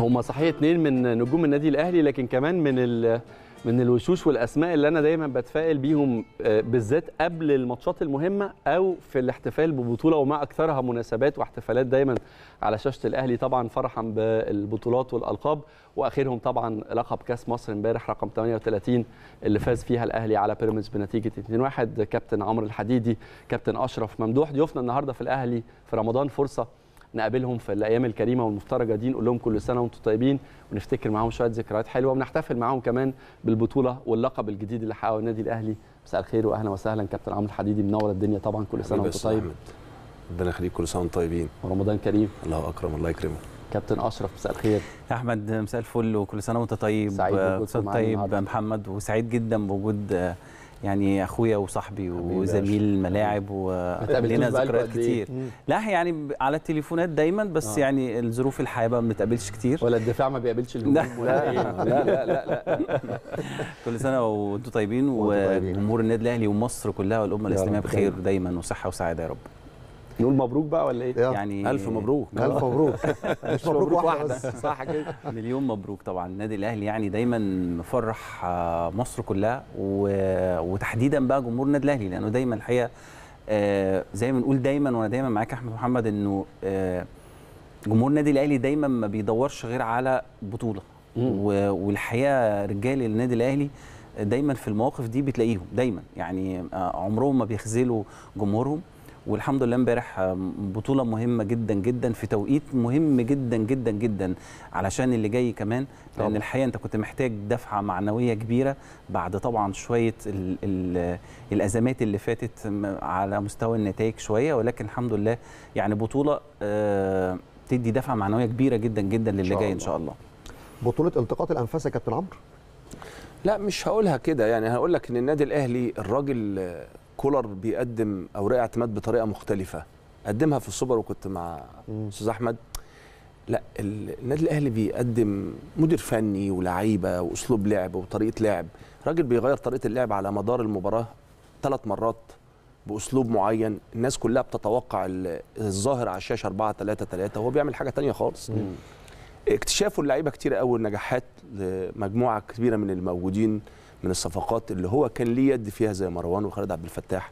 هم صحيح اتنين من نجوم النادي الاهلي لكن كمان من ال من الوشوش والاسماء اللي انا دايما بتفائل بيهم آه، بالذات قبل الماتشات المهمه او في الاحتفال ببطوله وما اكثرها مناسبات واحتفالات دايما على شاشه الاهلي طبعا فرحا بالبطولات والالقاب واخرهم طبعا لقب كاس مصر امبارح رقم 38 اللي فاز فيها الاهلي على بيراميدز بنتيجه 2-1 كابتن عمرو الحديدي كابتن اشرف ممدوح ضيوفنا النهارده في الاهلي في رمضان فرصه نقابلهم في الايام الكريمه والمفترجه دي نقول لهم كل سنه وانتم طيبين ونفتكر معاهم شويه ذكريات حلوه ونحتفل معاهم كمان بالبطوله واللقب الجديد اللي حققه النادي الاهلي مساء الخير واهلا وسهلا كابتن عمرو الحديدي منور الدنيا طبعا كل سنه حبيبي وانتم يا أستاذ طيب أحمد. ربنا يخليك كل سنه وانتم طيبين ورمضان كريم الله اكرم الله يكرمك كابتن اشرف مساء الخير يا احمد مساء الفل وكل سنه وانت طيب سعيد بوجودكم كل سنه معانا طيب النهاردة. محمد وسعيد جدا بوجود آه، يعني اخويا وصاحبي يا وزميل الملاعب تقابلتوش ولنا بقالكوا ذكريات قد إيه؟ كتير لا يعني ب- على التليفونات دايما بس آه. يعني الظروف الحياه بقى ما بنتقابلش كتير ولا الدفاع ما بيقابلش الهجوم لا. ولا إيه؟ لا لا لا لا كل سنه وانتم طيبين وأنتم طيبين. وجمهور النادي الاهلي ومصر كلها والامه يا الاسلاميه رب بخير دايما. دايما وصحه وسعاده يا رب نقول مبروك بقى ولا ايه؟ يلا. يعني الف مبروك الف مبروك مش مبروك واحده بس صح كده مليون مبروك طبعا النادي الاهلي يعني دايما مفرح آه، مصر كلها و- وتحديدا بقى جمهور النادي الاهلي لانه دايما الحقيقه آه، زي ما بنقول دايما وانا دايما معاك يا احمد محمد انه آه، جمهور النادي الاهلي دايما ما بيدورش غير على بطوله مم. و- والحقيقه رجال النادي الاهلي دايما في المواقف دي بتلاقيهم دايما يعني آه، عمرهم ما بيخذلوا جمهورهم والحمد لله امبارح آه، بطوله مهمه جدا جدا في توقيت مهم جدا جدا جدا علشان اللي جاي كمان لان طبعا. الحقيقه انت كنت محتاج دفعه معنويه كبيره بعد طبعا شويه ال ال الازمات اللي فاتت م- على مستوى النتائج شويه ولكن الحمد لله يعني بطوله آه، تدي دفعه معنويه كبيره جدا جدا للي شاء جاي ان الله. شاء الله بطوله التقاط الانفاس يا كابتن عمرو لا مش هقولها كده يعني هقول لك ان النادي الاهلي الراجل آه، كولر بيقدم اوراق اعتماد بطريقه مختلفه قدمها في السوبر وكنت مع مم. استاذ احمد لا ال- النادي الاهلي بيقدم مدير فني ولاعيبه واسلوب لعب وطريقه لعب راجل بيغير طريقه اللعب على مدار المباراه ثلاث مرات باسلوب معين الناس كلها بتتوقع ال- الظاهر على الشاشه 4 3 3 هو بيعمل حاجه تانية خالص اكتشافوا اللعيبه كتير قوي النجاحات لمجموعه كبيره من الموجودين من الصفقات اللي هو كان ليه يد فيها زي مروان وخالد عبد الفتاح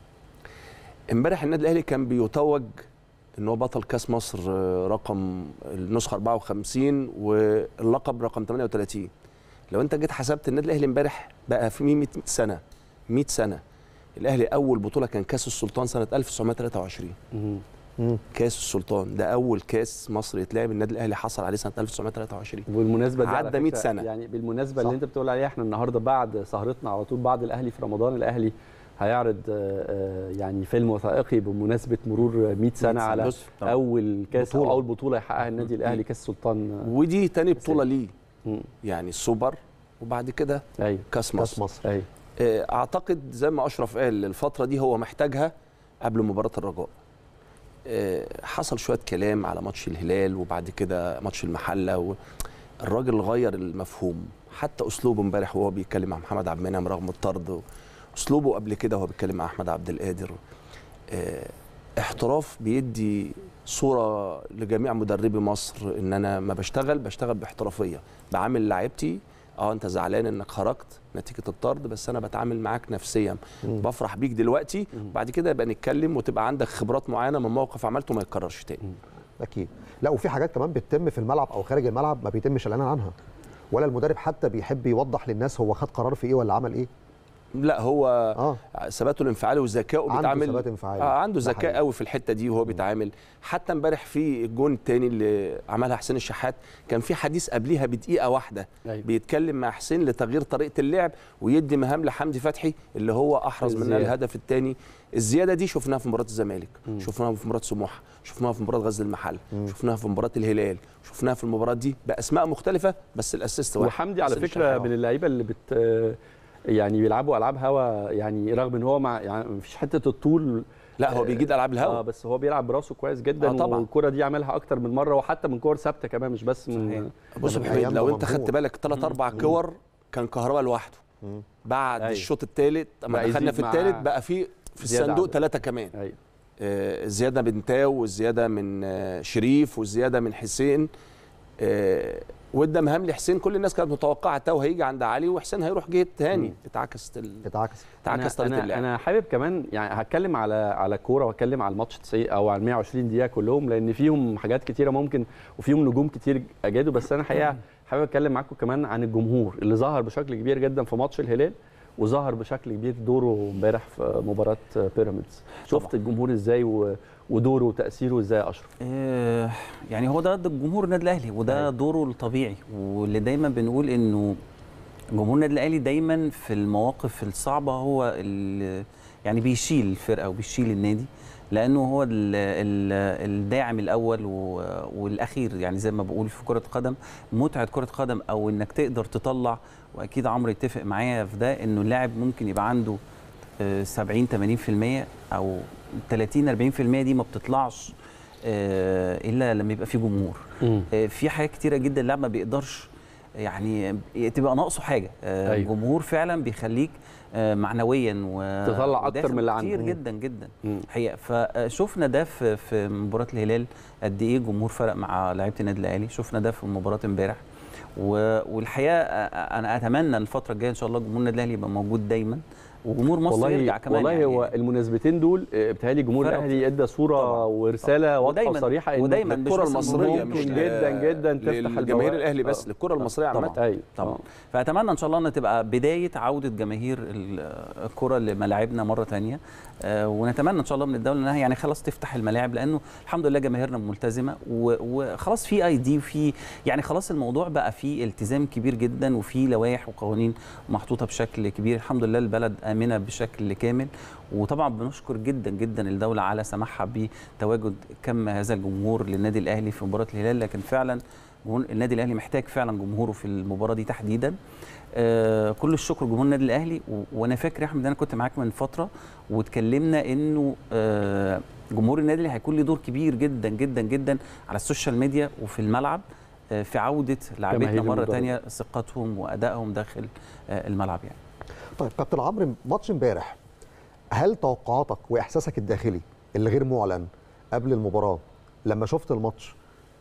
امبارح النادي الاهلي كان بيتوج ان هو بطل كاس مصر آه، رقم النسخه 54 واللقب رقم 38 لو انت جيت حسبت النادي الاهلي امبارح بقى في 100 سنه 100 سنه الاهلي اول بطوله كان كاس السلطان سنه 1923 مم. مم. كاس السلطان ده اول كاس مصر يتلعب النادي الاهلي حصل عليه سنه 1923 وبالمناسبه دي على عدى 100 فكرة سنة. يعني بالمناسبه صح. اللي انت بتقول عليها احنا النهارده بعد سهرتنا على طول بعد الاهلي في رمضان الاهلي هيعرض آه، آه، يعني فيلم وثائقي بمناسبه مرور 100 سنه سنة. على بص، طبعا. اول كاس بطولة. او اول بطوله يحققها النادي الاهلي كاس السلطان ودي تاني بطوله ليه مم. يعني السوبر وبعد كده ايوه كاس كاس مصر مصر ايوه آه، اعتقد زي ما اشرف قال الفتره دي هو محتاجها قبل مباراه الرجاء آه، حصل شويه كلام على ماتش الهلال وبعد كده ماتش المحله و... الراجل غير المفهوم حتى اسلوبه امبارح وهو بيتكلم مع محمد عبد المنعم رغم الطرد اسلوبه قبل كده وهو بيتكلم مع احمد عبد القادر آه، احتراف بيدي صوره لجميع مدربي مصر ان انا ما بشتغل بشتغل باحترافيه بعامل لعيبتي اه انت زعلان انك خرجت نتيجه الطرد بس انا بتعامل معاك نفسيا مم. بفرح بيك دلوقتي مم. بعد كده يبقى نتكلم وتبقى عندك خبرات معينه من موقف عملته ما يتكررش تاني اكيد لا وفي حاجات كمان بتتم في الملعب او خارج الملعب ما بيتمش الاعلان عنها ولا المدرب حتى بيحب يوضح للناس هو خد قرار في ايه ولا عمل ايه لا هو اه ثباته الانفعالي وذكائه عنده بيتعامل ثبات انفعالي. آه عنده ده ذكاء حقيقي. قوي في الحته دي وهو بيتعامل حتى امبارح في الجون الثاني اللي عملها حسين الشحات كان في حديث قبليها بدقيقه واحده أيوة. بيتكلم مع حسين لتغيير طريقه اللعب ويدي مهام لحمدي فتحي اللي هو احرز منها الزيادة. الهدف الثاني الزياده دي شفناها في مباراه الزمالك مم. شفناها في مباراه سموحه شفناها في مباراه غزل المحل شفناها في مباراه الهلال شفناها في المباراه دي باسماء مختلفه بس الاسيست واحد وحمدي على حسين فكره الشحات. من اللعيبه اللي بت يعني بيلعبوا العاب هوا يعني رغم ان هو مع يعني مفيش حته الطول لا هو بيجيد العاب اه الهوا بس هو بيلعب براسه كويس جدا آه طبعا. والكره دي عملها اكتر من مره وحتى من كور ثابته كمان مش بس من صحيح. بص يا من أبو حميد أيام لو ما انت ممنوع. خدت بالك ثلاث اربع كور كان كهرباء لوحده مم. بعد أيوة. الشوط الثالث اما بقى دخلنا يزيد في مع الثالث بقى في في زيادة الصندوق عدد. ثلاثه كمان ايوه آه، الزياده من تاو والزياده من آه، شريف والزياده من حسين آه، وادى مهام لحسين كل الناس كانت متوقعه تاو هيجي عند علي وحسين هيروح جهه هاني اتعكست ال... اتعكس اتعكست انا طريقه انا, اللعب أنا حابب كمان يعني هتكلم على على كوره واتكلم على الماتش 90 او على 120 دقيقه كلهم لان فيهم حاجات كتيره ممكن وفيهم نجوم كتير اجادوا بس انا حقيقه حابب اتكلم معاكم كمان عن الجمهور اللي ظهر بشكل كبير جدا في ماتش الهلال وظهر بشكل كبير دوره امبارح في مباراه بيراميدز شفت طبعاً. الجمهور ازاي و- ودوره وتاثيره ازاي يا اشرف آه، يعني هو ده ده جمهور النادي الاهلي وده أيوة. دوره الطبيعي واللي دايما بنقول انه جمهور النادي الاهلي دايما في المواقف الصعبه هو ال- يعني بيشيل الفرقه وبيشيل النادي لانه هو ال ال الداعم الاول و- والاخير يعني زي ما بقول في كره القدم متعه كره القدم او انك تقدر تطلع واكيد عمرو يتفق معايا في ده انه اللاعب ممكن يبقى عنده آه، 70 80% او 30 40% دي ما بتطلعش آه، الا لما يبقى في جمهور آه، في حاجات كتيره جدا اللاعب ما بيقدرش يعني تبقى ناقصه حاجه آه، أيوة. الجمهور فعلا بيخليك آه، معنويا و تطلع أكتر وداخل من اللي كتير عندك. جدا جدا مم. حقيقه فشفنا ده في في مباراه الهلال قد ايه الجمهور فرق مع لعيبه النادي الاهلي شفنا ده في مباراه امبارح و- والحقيقه آه، انا اتمنى الفتره الجايه ان شاء الله جمهور النادي الاهلي يبقى موجود دايما وجمهور مصر والله يرجع كمان والله يعني هو المناسبتين دول آه، بيتهيألي جمهور فرقوا الاهلي ادى صوره طبعاً. ورساله واضحه ودايماً- وصريحه إنه ودايماً مش الكره بس المصريه ممكن مش جدا جدا تفتح للجماهير البوابة. الاهلي بس آه. للكره المصريه عامه طبعاً. ايوه طبعا آه. فاتمنى ان شاء الله ان تبقى بدايه عوده جماهير ال- الكره لملاعبنا مره تانية آه، ونتمنى ان شاء الله من الدوله انها يعني خلاص تفتح الملاعب لانه الحمد لله جماهيرنا ملتزمه و- وخلاص في اي دي وفي يعني خلاص الموضوع بقى فيه التزام كبير جدا وفي لوائح وقوانين محطوطه بشكل كبير الحمد لله البلد امنه بشكل كامل وطبعا بنشكر جدا جدا الدوله على سماحها بتواجد كم هذا الجمهور للنادي الاهلي في مباراه الهلال لكن فعلا جمهور النادي الاهلي محتاج فعلا جمهوره في المباراه دي تحديدا آه كل الشكر جمهور النادي الاهلي و- وانا فاكر يا احمد انا كنت معاك من فتره واتكلمنا انه آه جمهور النادي الاهلي هيكون له دور كبير جدا جدا جدا على السوشيال ميديا وفي الملعب آه في عوده لاعبتنا جماهير مره المدرب. تانية ثقتهم وادائهم داخل آه الملعب يعني طيب كابتن عمرو ماتش امبارح هل توقعاتك واحساسك الداخلي اللي غير معلن قبل المباراه لما شفت الماتش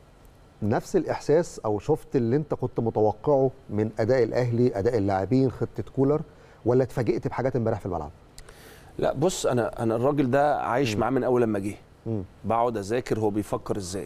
نفس الاحساس او شفت اللي انت كنت متوقعه من اداء الاهلي اداء اللاعبين خطه كولر ولا اتفاجئت بحاجات امبارح في الملعب لا بص انا انا الراجل ده عايش معاه من اول لما جه مم. بقعد اذاكر هو بيفكر ازاي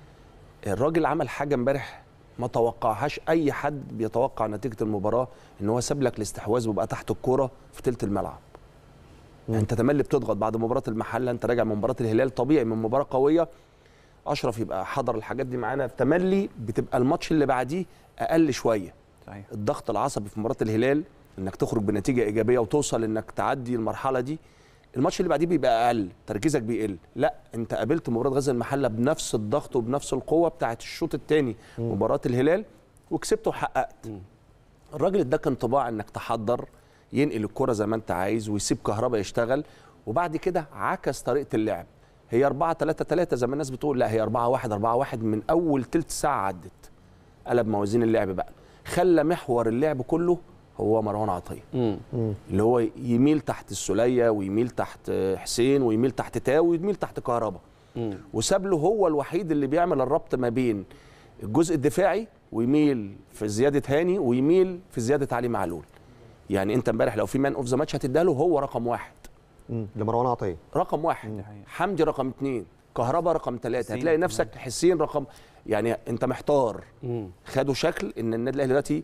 الراجل عمل حاجه امبارح ما توقعهاش اي حد بيتوقع نتيجه المباراه ان هو ساب لك الاستحواذ وبقى تحت الكوره في تلت الملعب يعني انت تملي بتضغط بعد مباراه المحله انت راجع من مباراه الهلال طبيعي من مباراه قويه اشرف يبقى حضر الحاجات دي معانا تملي بتبقى الماتش اللي بعديه اقل شويه صحيح الضغط العصبي في مباراه الهلال انك تخرج بنتيجه ايجابيه وتوصل انك تعدي المرحله دي الماتش اللي بعديه بيبقى اقل تركيزك بيقل لا انت قابلت مباراه غزل المحله بنفس الضغط وبنفس القوه بتاعه الشوط الثاني مباراه الهلال وكسبت وحققت الراجل اداك انطباع انك تحضر ينقل الكره زي ما انت عايز ويسيب كهربا يشتغل وبعد كده عكس طريقه اللعب هي 4 3 3 زي ما الناس بتقول لا هي 4 1 4 1 من اول تلت ساعه عدت قلب موازين اللعب بقى خلى محور اللعب كله هو مروان عطيه مم. اللي هو يميل تحت السوليه ويميل تحت حسين ويميل تحت تاو ويميل تحت كهربا مم. وساب له هو الوحيد اللي بيعمل الربط ما بين الجزء الدفاعي ويميل في زياده هاني ويميل في زياده علي معلول يعني انت امبارح لو في مان اوف ذا ماتش هتديها له هو رقم واحد مم. لمروان عطيه رقم واحد دي حقيقة. حمدي رقم اثنين كهربا رقم ثلاثة حسين هتلاقي رقم نفسك حسين رقم يعني انت محتار مم. خدوا شكل ان النادي الاهلي دلوقتي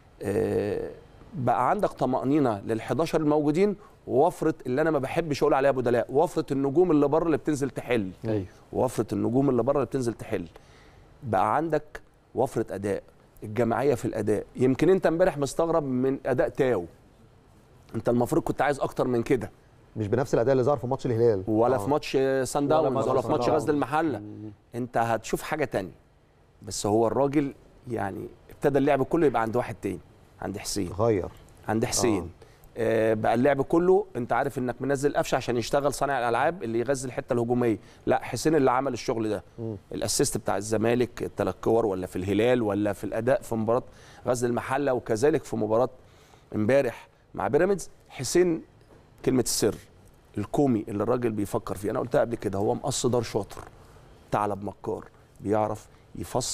آه، بقى عندك طمانينه لل11 الموجودين ووفره اللي انا ما بحبش اقول عليها بدلاء وفره النجوم اللي بره اللي بتنزل تحل ايوه وفره النجوم اللي بره اللي بتنزل تحل بقى عندك وفره اداء الجماعيه في الاداء يمكن انت امبارح مستغرب من اداء تاو انت المفروض كنت عايز اكتر من كده مش بنفس الاداء اللي ظهر في ماتش الهلال ولا آه. في ماتش سان ولا داونز ماتش ولا في سان ماتش داونز. غزل المحله انت هتشوف حاجه تانية بس هو الراجل يعني ابتدى اللعب كله يبقى عند واحد تاني عند حسين غير عند حسين آه بقى اللعب كله انت عارف انك منزل قفشه عشان يشتغل صانع الالعاب اللي يغذي الحته الهجوميه لا حسين اللي عمل الشغل ده الاسيست بتاع الزمالك الثلاث كور ولا في الهلال ولا في الاداء في مباراه غزل المحله وكذلك في مباراه امبارح مع بيراميدز حسين كلمه السر الكومي اللي الراجل بيفكر فيه انا قلتها قبل كده هو مقص دار شاطر ثعلب مكار بيعرف يفصل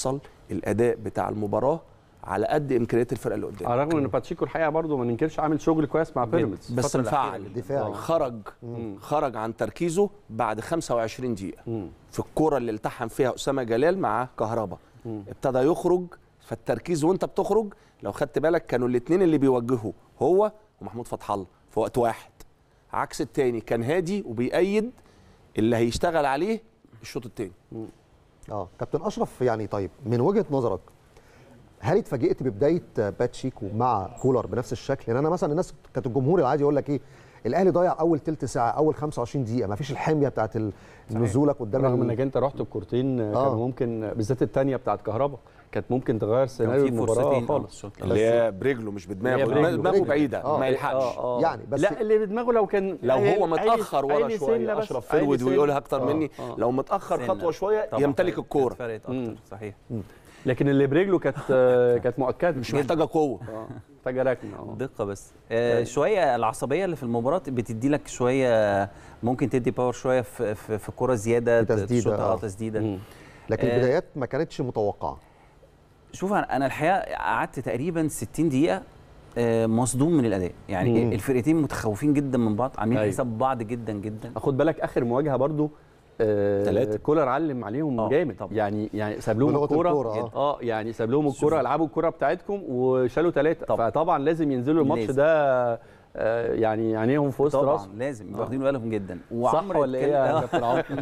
الاداء بتاع المباراه على قد امكانيات الفرقه اللي قدام على الرغم ان باتشيكو الحقيقه برضه ما ننكرش عامل شغل كويس مع بيراميدز بس الفترة الأخيرة انفعل دي. دفاعي. آه. خرج مم. خرج عن تركيزه بعد 25 دقيقه مم. في الكوره اللي التحم فيها اسامه جلال مع كهربا مم. ابتدى يخرج فالتركيز وانت بتخرج لو خدت بالك كانوا الاثنين اللي بيوجهوا هو ومحمود فتح الله في وقت واحد عكس التاني كان هادي وبيأيد اللي هيشتغل عليه الشوط التاني اه كابتن اشرف يعني طيب من وجهه نظرك هل اتفاجئت ببدايه باتشيكو مع كولر بنفس الشكل؟ يعني انا مثلا الناس كانت الجمهور العادي يقول لك ايه الاهلي ضيع اول ثلث ساعه اول 25 دقيقه ما فيش الحميه بتاعت ال- نزولك قدام رغم ال- انك انت رحت بكورتين آه. كانوا ممكن بالذات الثانيه بتاعت كهربا كانت ممكن تغير كان سيناريو في المباراه فرصتين خالص الشوط اللي هي برجله مش بدماغه هي برجله. دماغه برجله. بعيده آه. ما يلحقش آه، آه. يعني بس- لا اللي بدماغه لو كان لو هو عيل- متاخر ورا عيل سنة شويه بس، اشرف عيل فرود سنة. ويقولها اكتر آه، مني آه. لو متاخر سنة. خطوه شويه طبعاً يمتلك كانت الكوره فرقت مم. اكتر صحيح لكن اللي برجله كانت كانت مؤكده مش محتاجه قوه اه محتاجه ركنه اه دقه بس آه شويه العصبيه اللي في المباراه بتدي لك شويه ممكن تدي باور شويه في في, في كره زياده في تسديدة، تشوطها، آه. اه تسديده مم. لكن آه. البدايات ما كانتش متوقعه شوف انا أنا الحقيقه قعدت تقريبا 60 دقيقه آه، مصدوم من الاداء يعني مم. الفرقتين متخوفين جدا من بعض عاملين أيوة. حساب بعض جدا جدا خد بالك اخر مواجهه برضو آه تلاتة. كولر علم عليهم آه، جامد طبعا. يعني يعني ساب لهم بلغة الكوره الكورة، آه. اه يعني ساب لهم شوف. الكوره العبوا الكوره بتاعتكم وشالوا ثلاثه طبعا. فطبعا لازم ينزلوا الماتش لازم. ده آه يعني عينيهم في وسط طبعا راسهم لازم آه. يبقوا واخدين بالهم جدا صح ولا ايه يا اتكلم- كابتن عمرو؟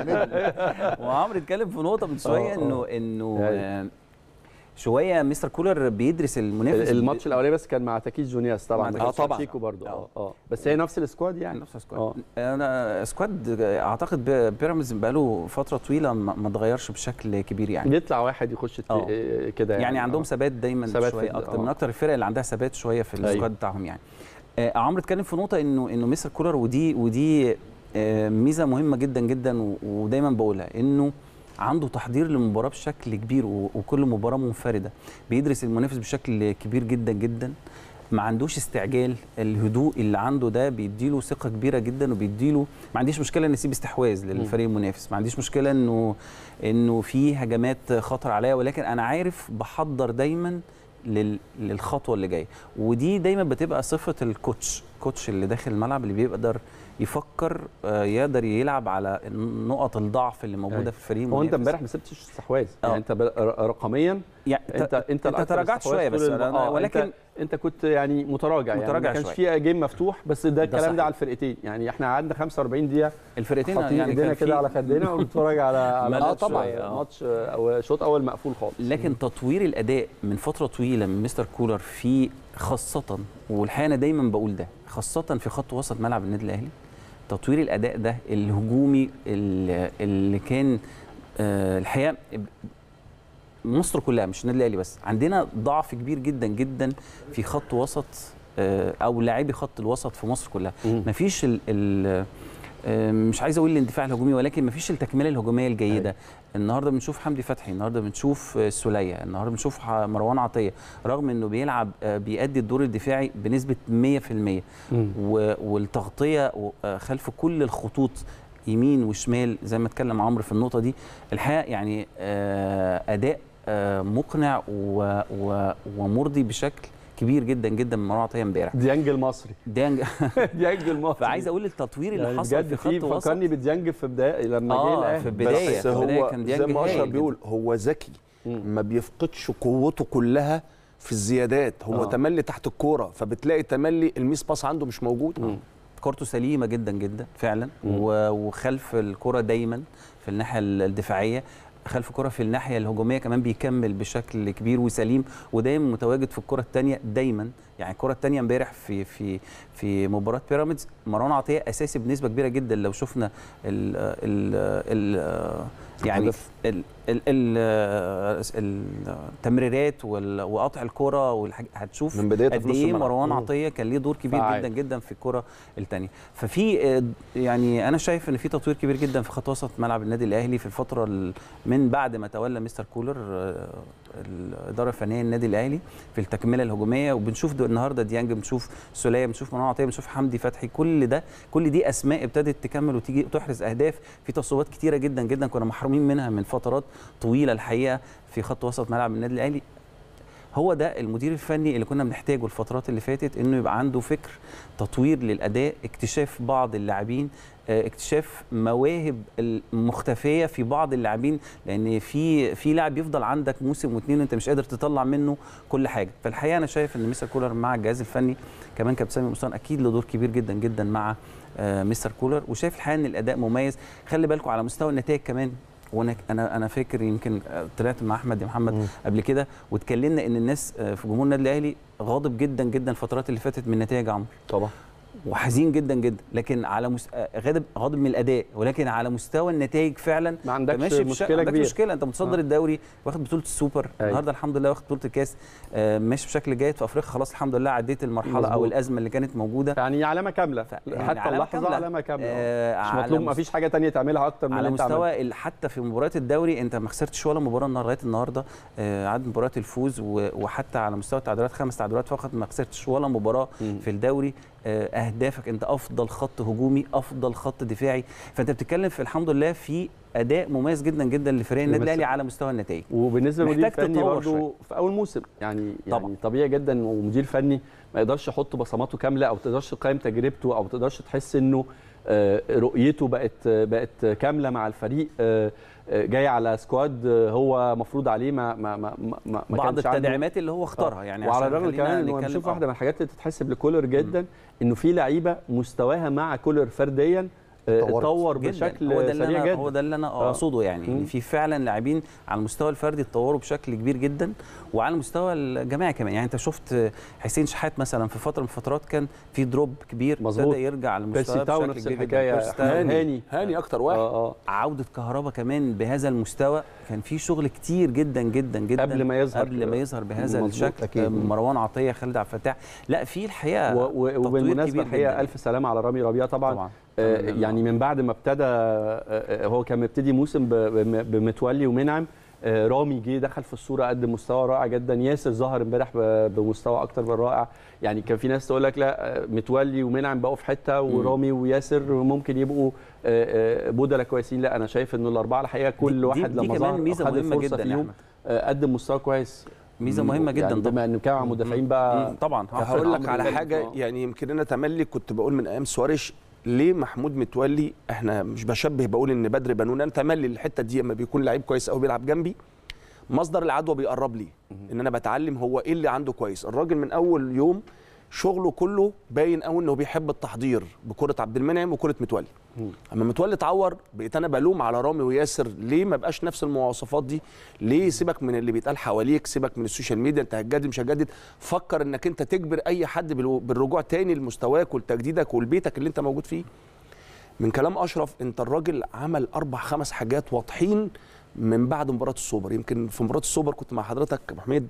وعمرو اتكلم في نقطه من شويه آه، انه انه أيوة. آه، شويه مستر كولر بيدرس المنافس الماتش الاولاني بس كان مع تاكيز جونياس طبعا مع ما تاكيز كانش طبعا. شيكو برضو اه آه. اه بس هي نفس السكواد يعني نفس آه. السكواد انا سكواد اعتقد ب- بيراميدز بقاله فتره طويله ما ما اتغيرش بشكل كبير يعني يطلع واحد يخش الت- آه. آه، كده يعني, يعني عندهم آه. ثبات دايما ثبات شويه في- اكتر آه. من اكتر الفرق اللي عندها ثبات شويه في أيوة. السكواد بتاعهم يعني آه عمرو اتكلم في نقطه انه انه مستر كولر ودي ودي آه ميزه مهمه جدا جدا و- ودايما بقولها انه عنده تحضير للمباراه بشكل كبير و- وكل مباراه منفرده بيدرس المنافس بشكل كبير جدا جدا ما عندوش استعجال الهدوء اللي عنده ده بيديله ثقه كبيره جدا وبيديله ما عنديش مشكله ان يسيب استحواذ للفريق المنافس ما عنديش مشكله انه انه في هجمات خطر عليا ولكن انا عارف بحضر دايما لل- للخطوه اللي جايه ودي دايما بتبقى صفه الكوتش الكوتش اللي داخل الملعب اللي بيقدر يفكر آه، يقدر يلعب على نقط الضعف اللي موجوده أيوة. في الفريق هو انت المنافس. امبارح ما سبتش استحواذ يعني آه. انت ب- ر- رقميا يعني انت انت انت الأكثر تراجعت استحواذ شويه بس طول الم- أنا- آه، ولكن انت, انت كنت يعني متراجع يعني متراجع ما كانش شوية. في جيم مفتوح بس ده الكلام صحيح. ده على الفرقتين يعني احنا قعدنا 45 دقيقه الفرقتين حاطين يعني ايدينا كان في- كده على خدنا ونتفرج على على ملل ماتش شوية، آه. ماتش او شوط اول مقفول خالص لكن تطوير الاداء من فتره طويله من مستر كولر في خاصه والحقيقه انا دايما بقول ده خاصه في خط وسط ملعب النادي الاهلي تطوير الاداء ده الهجومي اللي اللي كان آه، الحقيقه مصر كلها مش النادي الاهلي بس عندنا ضعف كبير جدا جدا في خط وسط آه، او لاعبي خط الوسط في مصر كلها مم. مفيش ال ال آه، مش عايز اقول الاندفاع الهجومي ولكن مفيش التكمله الهجوميه الجيده النهارده بنشوف حمدي فتحي النهارده بنشوف آه، السوليه النهارده بنشوف ح- مروان عطيه رغم انه بيلعب آه، بيأدي الدور الدفاعي بنسبه 100% مم. و- والتغطيه و- آه، خلف كل الخطوط يمين وشمال زي ما اتكلم عمرو في النقطه دي الحقيقه يعني آه، اداء آه، مقنع و- و- ومرضي بشكل كبير جدا جدا من مروان عطيه امبارح ديانج المصري ديانج ديانج المصري فعايز اقول التطوير اللي يعني حصل بجد في في خط وسط فكرني بديانج في بدايه لما جه آه، الاهلي في بداية. بس في البداية هو كان زي ديانج ما هايل اشرف جدا. بيقول هو ذكي مم. ما بيفقدش قوته كلها في الزيادات هو آه. تملي تحت الكوره فبتلاقي تملي الميس باس عنده مش موجود مم. كورته سليمه جدا جدا فعلا مم. و- وخلف الكره دايما في الناحيه الدفاعيه خلف الكره في الناحيه الهجوميه كمان بيكمل بشكل كبير وسليم ودايما متواجد في الكره الثانيه دايما يعني الكره الثانيه امبارح في في في مباراه بيراميدز مروان عطيه اساسي بنسبه كبيره جدا لو شفنا ال ال ال يعني الهدف. ال ال ال التمريرات وال- وقطع الكره والحاج هتشوف من بدايتها في قد نص ايه الملعب. مروان مم. عطيه كان ليه دور كبير فعال. جدا جدا في الكره الثانيه ففي آه، يعني انا شايف ان في تطوير كبير جدا في خط وسط ملعب النادي الاهلي في الفتره ال- من بعد ما تولى مستر كولر آه، الاداره الفنيه للنادي الاهلي في التكمله الهجوميه وبنشوف دو- النهارده ديانج بنشوف سوليه بنشوف مروان عطيه بنشوف حمدي فتحي كل ده كل دي اسماء ابتدت تكمل وتيجي وتحرز اهداف في تصويبات كتيره جدا جدا كنا محرومين منها من فترات طويله الحقيقه في خط وسط ملعب النادي الاهلي هو ده المدير الفني اللي كنا بنحتاجه الفترات اللي فاتت انه يبقى عنده فكر تطوير للاداء اكتشاف بعض اللاعبين آه، اكتشاف مواهب المختفيه في بعض اللاعبين لان في في لاعب يفضل عندك موسم واثنين وانت مش قادر تطلع منه كل حاجه فالحقيقه انا شايف ان مستر كولر مع الجهاز الفني كمان كابتن سامي قمصان اكيد له دور كبير جدا جدا مع آه، مستر كولر وشايف الحقيقه ان الاداء مميز خلي بالكم على مستوى النتائج كمان وانا انا انا فاكر يمكن آه، طلعت مع احمد يا محمد مم. قبل كده واتكلمنا ان الناس آه، في جمهور النادي الاهلي غاضب جدا جدا الفترات اللي فاتت من نتائج عمرو طبعا وحزين جدا جدا لكن على مس... آه، غاضب غاضب من الاداء ولكن على مستوى النتائج فعلا ما عندكش ماشي بش- مشكله عندكش كبيره مشكله انت متصدر آه. الدوري واخد بطوله السوبر أيوة. النهارده الحمد لله واخد بطوله الكاس آه، ماشي بشكل جيد في افريقيا خلاص الحمد لله عديت المرحله او مظبوط. الازمه اللي كانت موجوده يعني علامه كامله ف- يعني حتى علامة اللحظه كاملة. علامه كامله آه، مش على مطلوب مس- ما فيش حاجه تانية تعملها اكتر من على اللي انت عملته مستوى ال- حتى في مباريات الدوري انت ما خسرتش ولا مباراه النهار- لغايه النهارده آه، عدد مباريات الفوز و- وحتى على مستوى التعادلات خمس تعادلات فقط ما خسرتش ولا مباراه مم. في الدوري آه، اهدافك انت افضل خط هجومي افضل خط دفاعي فانت بتتكلم في الحمد لله في اداء مميز جدا جدا لفريق النادي بس- الاهلي على مستوى النتائج وبالنسبه للمدير محتاج الفني تطور برضه شوية. في اول موسم يعني طبعاً. يعني طبيعي جدا ومدير فني ما يقدرش يحط بصماته كامله او تقدرش تقيم تجربته او تقدرش تحس انه آه، رؤيته بقت بقت كامله مع الفريق آه، آه، جاي على سكواد آه، هو مفروض عليه ما ما ما ما ما بعض كانش عنده. التدعيمات اللي هو اختارها يعني وعلى عشان الرغم خلينا كمان انه نتكلم- بنشوف آه. واحده من الحاجات اللي تتحسب لكولر جدا انه في لعيبه مستواها مع كولر فرديا آه، اتطورت اتطور جداً. بشكل هو ده اللي سريع أنا جدا هو ده اللي انا آه. اقصده يعني مم. ان في فعلا لاعبين على المستوى الفردي اتطوروا بشكل كبير جدا وعلى المستوى الجماعي كمان يعني انت شفت حسين شحات مثلا في فتره من الفترات كان في دروب كبير مظبوط. ابتدى يرجع على بيرسي المستوى تاو بشكل نفس كبير جدا. الحكايه بيرسي تاو. هاني هاني اكتر واحد اه اه عوده كهربا كمان بهذا المستوى كان في شغل كتير جدا جدا جدا قبل ما يظهر. قبل ما يظهر بهذا مظبوط. الشكل أكيد. مروان عطيه خالد عبد الفتاح لا في الحقيقه و- و- تطوير وبالمناسبه كبير الحقيقه جداً. الف سلامه على رامي ربيعه طبعا, طبعا آه تمام. يعني من بعد ما ابتدى آه آه، هو كان مبتدي موسم ب- بم- بمتولي ومنعم آه رامي جه دخل في الصوره قدم مستوى رائع جدا ياسر ظهر امبارح ب- بمستوى اكتر من رائع يعني كان في ناس تقول لك لا آه، متولي ومنعم بقوا في حته ورامي وياسر ممكن يبقوا آه، آه، بدله كويسين لا انا شايف ان الاربعه الحقيقه كل دي- واحد دي لما كمان ظهر ميزه خد مهمه الفرصه جدا يا فيهم احمد آه، قدم مستوى كويس ميزه مهمه جدا يعني طبعا بما ان بنتكلم عن مدافعين بقى مم، طبعا هقول لك عمرو على بن حاجه آه. يعني يمكن انا تملي كنت بقول من ايام سواريش ليه محمود متولي احنا مش بشبه بقول ان بدر بنون انا تملي الحته دي اما بيكون لعيب كويس قوي بيلعب جنبي مصدر العدوى بيقرب لي ان انا بتعلم هو ايه اللي عنده كويس الراجل من اول يوم شغله كله باين قوي انه بيحب التحضير بكره عبد المنعم وكره متولي اما متولي اتعور بقيت انا بلوم على رامي وياسر ليه ما بقاش نفس المواصفات دي ليه سيبك من اللي بيتقال حواليك سيبك من السوشيال ميديا انت هتجدد مش هتجدد فكر انك انت تجبر اي حد بالو- بالرجوع تاني لمستواك ولتجديدك ولبيتك اللي انت موجود فيه من كلام اشرف انت الراجل عمل اربع خمس حاجات واضحين من بعد مباراه السوبر يمكن في مباراه السوبر كنت مع حضرتك يا ابو حميد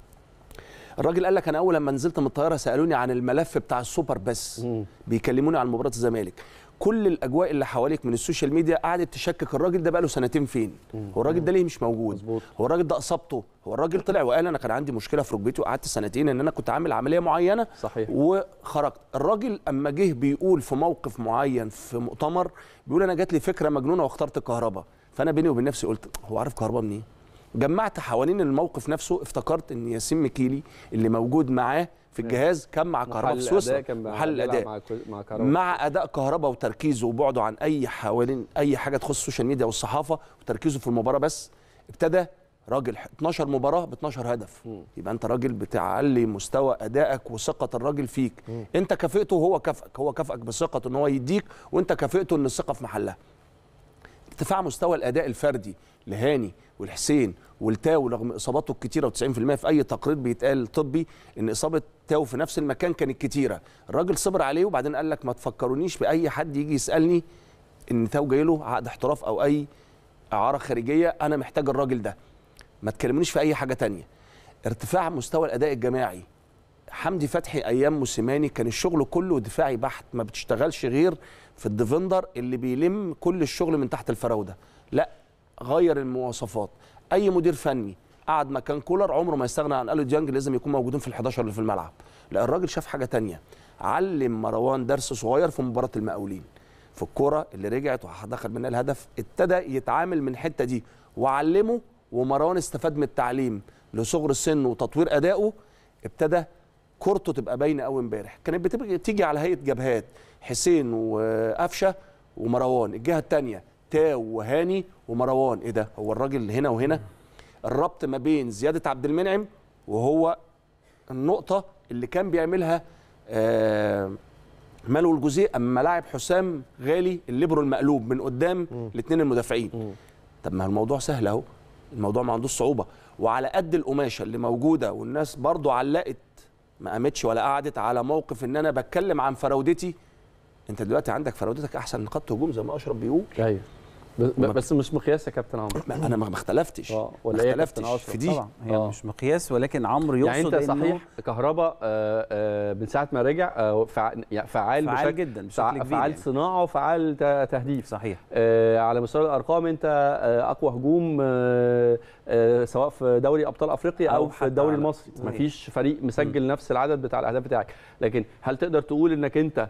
الراجل قال لك انا اول لما نزلت من الطياره سالوني عن الملف بتاع السوبر بس مم. بيكلموني عن مباراه الزمالك كل الاجواء اللي حواليك من السوشيال ميديا قعدت تشكك الراجل ده بقاله سنتين فين هو الراجل ده ليه مش موجود مظبوط. هو الراجل ده اصابته هو الراجل طلع وقال انا كان عندي مشكله في ركبتي وقعدت سنتين ان انا كنت عامل عمليه معينه صحيح وخرجت الراجل اما جه بيقول في موقف معين في مؤتمر بيقول انا جات لي فكره مجنونه واخترت الكهرباء فانا بيني وبين نفسي قلت هو عارف كهرباء منين جمعت حوالين الموقف نفسه افتكرت ان ياسين مكيلي اللي موجود معاه في الجهاز كان مع كهرباء محل في سويسرا الأداء كان محل بيلعب الاداء مع كو- مع كهربا مع اداء كهرباء وتركيزه وبعده عن اي حوالين اي حاجه تخص السوشيال ميديا والصحافه وتركيزه في المباراه بس ابتدى راجل 12 مباراه ب 12 هدف يبقى انت راجل بتعلي مستوى ادائك وثقه الراجل فيك انت كافئته وهو كافئك هو كافئك بثقه ان هو يديك وانت كافئته ان الثقه في محلها ارتفاع مستوى الاداء الفردي لهاني والحسين والتاو رغم اصاباته الكتيره و90% في اي تقرير بيتقال طبي ان اصابه تاو في نفس المكان كانت كتيره الراجل صبر عليه وبعدين قال لك ما تفكرونيش باي حد يجي يسالني ان تاو جاي له عقد احتراف او اي اعاره خارجيه انا محتاج الراجل ده ما تكلمونيش في اي حاجه تانية ارتفاع مستوى الاداء الجماعي حمدي فتحي ايام موسيماني كان الشغل كله دفاعي بحت ما بتشتغلش غير في الديفندر اللي بيلم كل الشغل من تحت الفراوده لا غير المواصفات اي مدير فني قعد مكان كولر عمره ما يستغنى عن الو ديانج لازم يكون موجودين في ال11 اللي في الملعب لا الراجل شاف حاجه تانية علم مروان درس صغير في مباراه المقاولين في الكرة اللي رجعت ودخل منها الهدف ابتدى يتعامل من الحته دي وعلمه ومروان استفاد من التعليم لصغر السن وتطوير ادائه ابتدى كورته تبقى باينه قوي امبارح كانت بتبقى تيجي على هيئه جبهات حسين وقفشه ومروان الجهه الثانيه تاو وهاني ومروان ايه ده هو الراجل هنا وهنا الربط ما بين زياده عبد المنعم وهو النقطه اللي كان بيعملها آه مالو الجزيء اما لاعب حسام غالي الليبرو المقلوب من قدام الاثنين المدافعين طب ما الموضوع سهل اهو الموضوع ما عندوش صعوبه وعلى قد القماشه اللي موجوده والناس برضو علقت ما قامتش ولا قعدت على موقف ان انا بتكلم عن فراودتي انت دلوقتي عندك فراودتك احسن نقاط هجوم زي ما اشرف بيقول ايوه ب- بس مش مقياس يا كابتن عمرو ما انا ما ما اختلفتش اه ما ولا ايه يا كابتن اختلفتش اشرف في دي طبعا هي آه. مش مقياس ولكن عمرو يقصد يعني انت إنه صحيح كهربا آه، آه، من ساعه ما رجع آه، فع- يعني فعال فعال بشكل جدا بشكل فع- كبير فعال يعني. صناعه وفعال ت- تهديف صحيح آه، على مستوى الارقام انت آه، اقوى هجوم آه، آه، سواء في دوري ابطال افريقيا او, أو في حتى الدوري على- المصري صحيح. مفيش فريق مسجل نفس العدد بتاع الاهداف بتاعك لكن هل تقدر تقول انك انت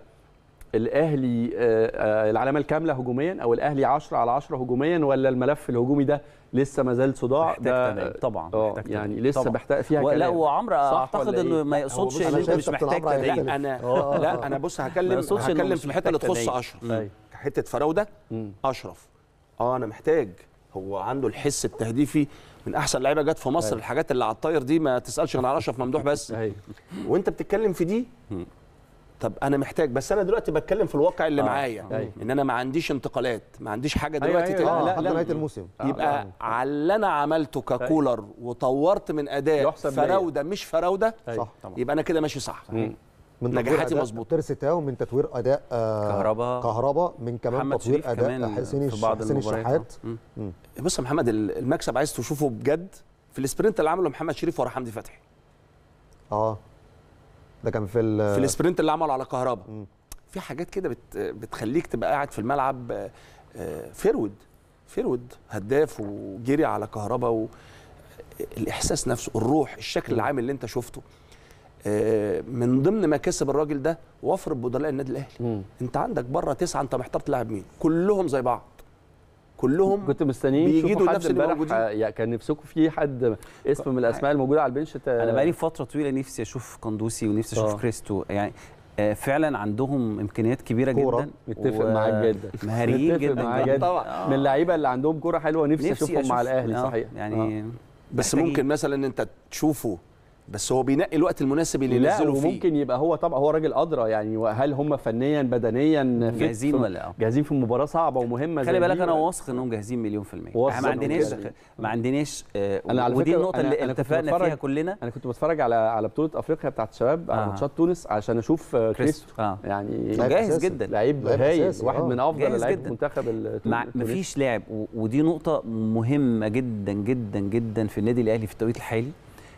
الاهلي آه، آه، العلامه الكامله هجوميا او الاهلي 10 على 10 هجوميا ولا الملف الهجومي ده لسه ما زال صداع محتاج ده تدعيم طبعا اه محتاج يعني تدعيم. لسه طبعا. محتاج فيها و- لا كلام وعمرو صح اعتقد ولا انه إيه؟ ما هو يقصدش بص، ان أنا انت شايف مش كابتن محتاج عمرو هيختلف. تدعيم انا آه، لا انا بص هكلم يقصدش إنه هكلم مش في الحته اللي محتاج تخص تدعيم. اشرف أيوة. حته فراوده مم. اشرف اه انا محتاج هو عنده الحس التهديفي من احسن لعيبه جت في مصر أيوة. الحاجات اللي على الطاير دي ما تسالش غير على اشرف ممدوح بس ايوه وانت بتتكلم في دي طب انا محتاج بس انا دلوقتي بتكلم في الواقع اللي آه. معايا أيوة. ان انا ما عنديش انتقالات ما عنديش حاجه أيوة، دلوقتي أيوة، تلعب. اه لا، لحد لا. نهايه الموسم يبقى على اللي انا عملته ككولر وطورت من اداء يحسب ليا. فراوده مش فراوده أيوة. صح طبعا. يبقى انا كده ماشي صح من نجاحاتي تطوير أداء مظبوطة. ترس تاو من تطوير اداء آه كهربا. كهربا من كمان محمد تطوير شريف اداء كمان حسين في بعض حسين المباريات. الشحات مم. بص يا محمد ال- المكسب عايز تشوفه بجد في السبرنت اللي عمله محمد شريف ورا حمدي فتحي اه ده كان في في ال السبرنت اللي عمله على كهربا مم. في حاجات كده بت بتخليك تبقى قاعد في الملعب آه، آه، فيرود فيرود هداف وجري على كهربا و الاحساس نفسه الروح الشكل العام اللي انت شفته آه، من ضمن مكاسب الراجل ده وفر بدلاء النادي الاهلي مم. انت عندك بره تسعه انت محتار تلعب مين كلهم زي بعض كلهم كنت مستنيين بيجيدوا تشوفوا حد نفس اللي امبارح موجودين. آه، يعني كان نفسكم في حد اسم من الاسماء الموجوده على البنش ت- انا بقالي فتره طويله نفسي اشوف قندوسي ونفسي اشوف آه. كريستو يعني آه، فعلا عندهم امكانيات كبيره كورة. جدا متفق و- معاك جدا مهاريين متفق جدا معاك جدا. جدا آه. من اللعيبه اللي عندهم كوره حلوه نفسي, نفسي اشوفهم مع أشوف- الاهلي آه، صحيح يعني آه. بس محتاجين. ممكن مثلا انت تشوفه بس هو بينقي الوقت المناسب اللي لا ينزله فيه وممكن يبقى هو طبعا هو راجل ادرى يعني هل هم فنيا بدنيا fit جاهزين في- ولا اه جاهزين في مباراه صعبه ومهمه زي خلي بالك دي انا ولا- واثق انهم جاهزين مليون في الميه واثق احنا ما إنهم عندناش جاهزين. ما عندناش آه، أنا على ودي فكرة النقطه أنا- اللي أنا كنت اتفقنا بتفرج- فيها كلنا انا كنت بتفرج على على بطوله افريقيا بتاعت الشباب على آه. ماتشات تونس عشان اشوف آه، كريستو اه يعني لعيب جاهز أساسي. جدا لعيب لعيب هايل أساسي، واحد آه. من افضل جاهز لعيبه جدا. منتخب التونس مع مفيش لاعب و- ودي نقطة مهمة جدا جدا جدا في النادي الأهلي في التوقيت الحالي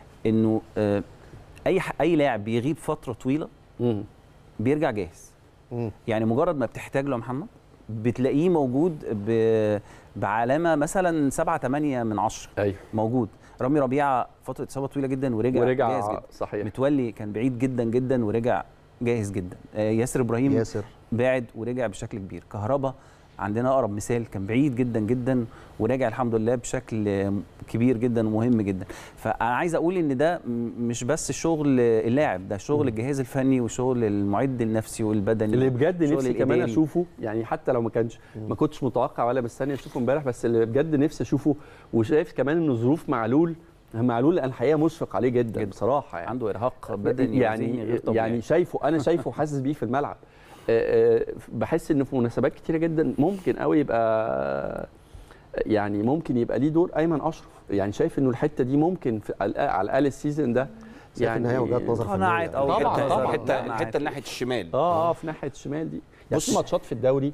إنه آه، أي ح- أي لاعب بيغيب فترة طويلة مم. بيرجع جاهز مم. يعني مجرد ما بتحتاج له يا محمد بتلاقيه موجود ب... بعلامة مثلا 7 8 من 10 ايوه موجود رامي ربيعة فترة إصابة طويلة جدا ورجع, ورجع جاهز جدا صحيح متولي كان بعيد جدا جدا ورجع جاهز جدا آه، ياسر إبراهيم ياسر بعد ورجع بشكل كبير كهربا عندنا اقرب مثال كان بعيد جدا جدا وراجع الحمد لله بشكل كبير جدا ومهم جدا فانا عايز اقول ان ده م- مش بس شغل اللاعب ده شغل الجهاز الفني وشغل المعد النفسي والبدني اللي بجد شغل نفسي كمان الإداري. اشوفه يعني حتى لو ما كانش ما كنتش متوقع ولا مستني اشوفه امبارح بس اللي بجد نفسي اشوفه وشايف كمان ان ظروف معلول معلول انا الحقيقه مشفق عليه جدا, جدا. بصراحه يعني عنده ارهاق بدني وذهني يعني غير طبيعي. يعني شايفه انا شايفه حاسس بيه في الملعب آه، آه، بحس ان في مناسبات كتيره جدا ممكن قوي يبقى يعني ممكن يبقى ليه دور ايمن اشرف يعني شايف انه الحته دي ممكن في على الأقل- على الاقل السيزون ده شايف ان هي وجهات نظر قناعات فنية. أو طبعاً، وجهة طبعاً. نظر. الحته لا، أنا الحته عارف. اللي ناحيه الشمال اه اه في ناحيه الشمال دي يعني بص. في ماتشات في الدوري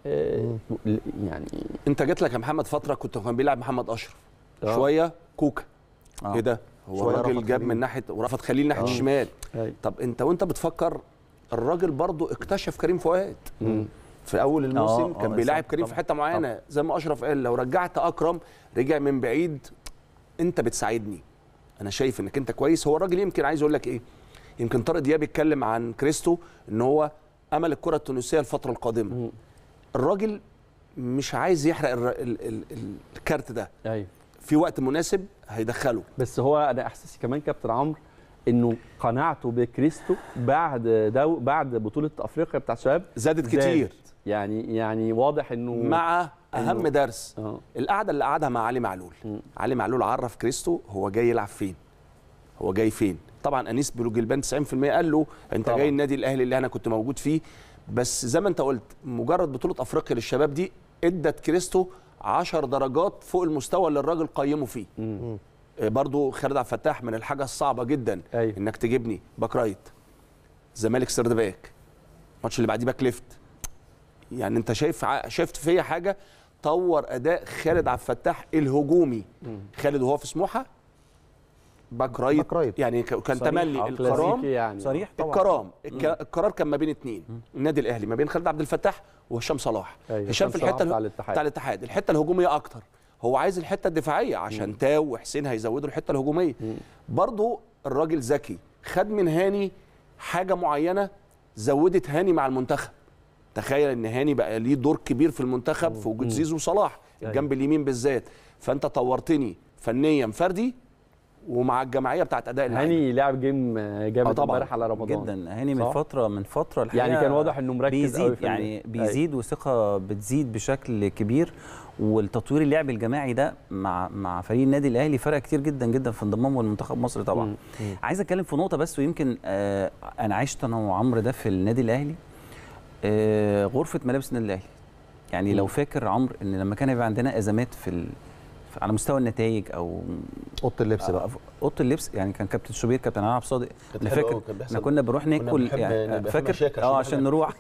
آه يعني انت جات لك يا محمد فتره كنت كان بيلعب محمد اشرف آه. شويه كوكا آه. ايه ده هو شوية الراجل رفعت جاب خليل. من ناحيه ورفض خليل ناحيه آه. الشمال أيوة. طب انت وانت بتفكر الراجل برضو اكتشف كريم فؤاد مم. في اول الموسم آه، كان آه، بيلاعب صح، كريم في طبعاً. حته معينه زي ما اشرف قال لو رجعت اكرم رجع من بعيد انت بتساعدني انا شايف انك انت كويس هو الراجل يمكن عايز اقول لك ايه يمكن طارق دياب يتكلم عن كريستو ان هو امل الكره التونسيه الفتره القادمه مم. الراجل مش عايز يحرق ال ال ال ال الكارت ده ايوه في وقت مناسب هيدخله بس هو انا احساسي كمان كابتن عمرو انه قناعته بكريستو بعد دو بعد بطوله افريقيا بتاعت الشباب زادت كتير زادت. يعني يعني واضح انه مع اهم إنه- درس اه القعده اللي قعدها مع علي معلول مم. علي معلول عرف كريستو هو جاي يلعب فين هو جاي فين طبعا انيس بلوجلبان 90% قال له انت طبعاً. جاي النادي الاهلي اللي انا كنت موجود فيه بس زي ما انت قلت مجرد بطوله افريقيا للشباب دي ادت كريستو 10 درجات فوق المستوى اللي الراجل قيمه فيه مم. آه، برضو خالد عبد الفتاح من الحاجه الصعبه جدا أيوة. انك تجيبني باك رايت زمالك سرد باك الماتش اللي بعديه باك ليفت يعني انت شايف ع- شايف فيا حاجه طور اداء خالد عبد الفتاح الهجومي خالد وهو في سموحه باك رايت, باك رايت. يعني ك- كان صريح، تملي آه، القرام كلاسيكي يعني صريح طبعا الكرام الك- القرار كان ما بين اثنين النادي الاهلي ما بين خالد عبد الفتاح وهشام صلاح أيوة، هشام في هشام صلاح الحته بتاع اله- الاتحاد. بتاع الاتحاد الحته الهجوميه اكتر هو عايز الحته الدفاعيه عشان تاو وحسين هيزودوا الحته الهجوميه برضو الراجل ذكي خد من هاني حاجه معينه زودت هاني مع المنتخب تخيل ان هاني بقى ليه دور كبير في المنتخب في وجود زيزو وصلاح الجنب اليمين بالذات فانت طورتني فنيا فردي ومع الجماعيه بتاعت اداء اللعيبه هاني لعب جيم آه جامد طبعاً. امبارح على رمضان جدا هاني من صح؟ فتره من فتره الحقيقه يعني كان واضح إنه مركز بيزيد أوي في يعني ال- بيزيد وثقه بتزيد بشكل كبير والتطوير اللعب الجماعي ده مع مع فريق النادي الاهلي فرق كتير جدا جدا في انضمامه لمنتخب مصر طبعا عايز اتكلم في نقطه بس ويمكن آه انا عشت انا وعمرو ده في النادي الاهلي آه غرفه ملابس النادي الاهلي يعني لو فاكر عمرو ان لما كان يبقى عندنا ازمات في ال... في- على مستوى النتائج او اوضه اللبس بقى اوضه اللبس يعني كان كابتن شوبير كابتن عبد صادق كانت انا حلوة فاكر أوي، كان بيحصل- احنا كنا بنروح ناكل بنحب يعني نبقى في فاكر مشاكل عشان اه نحب عشان نروح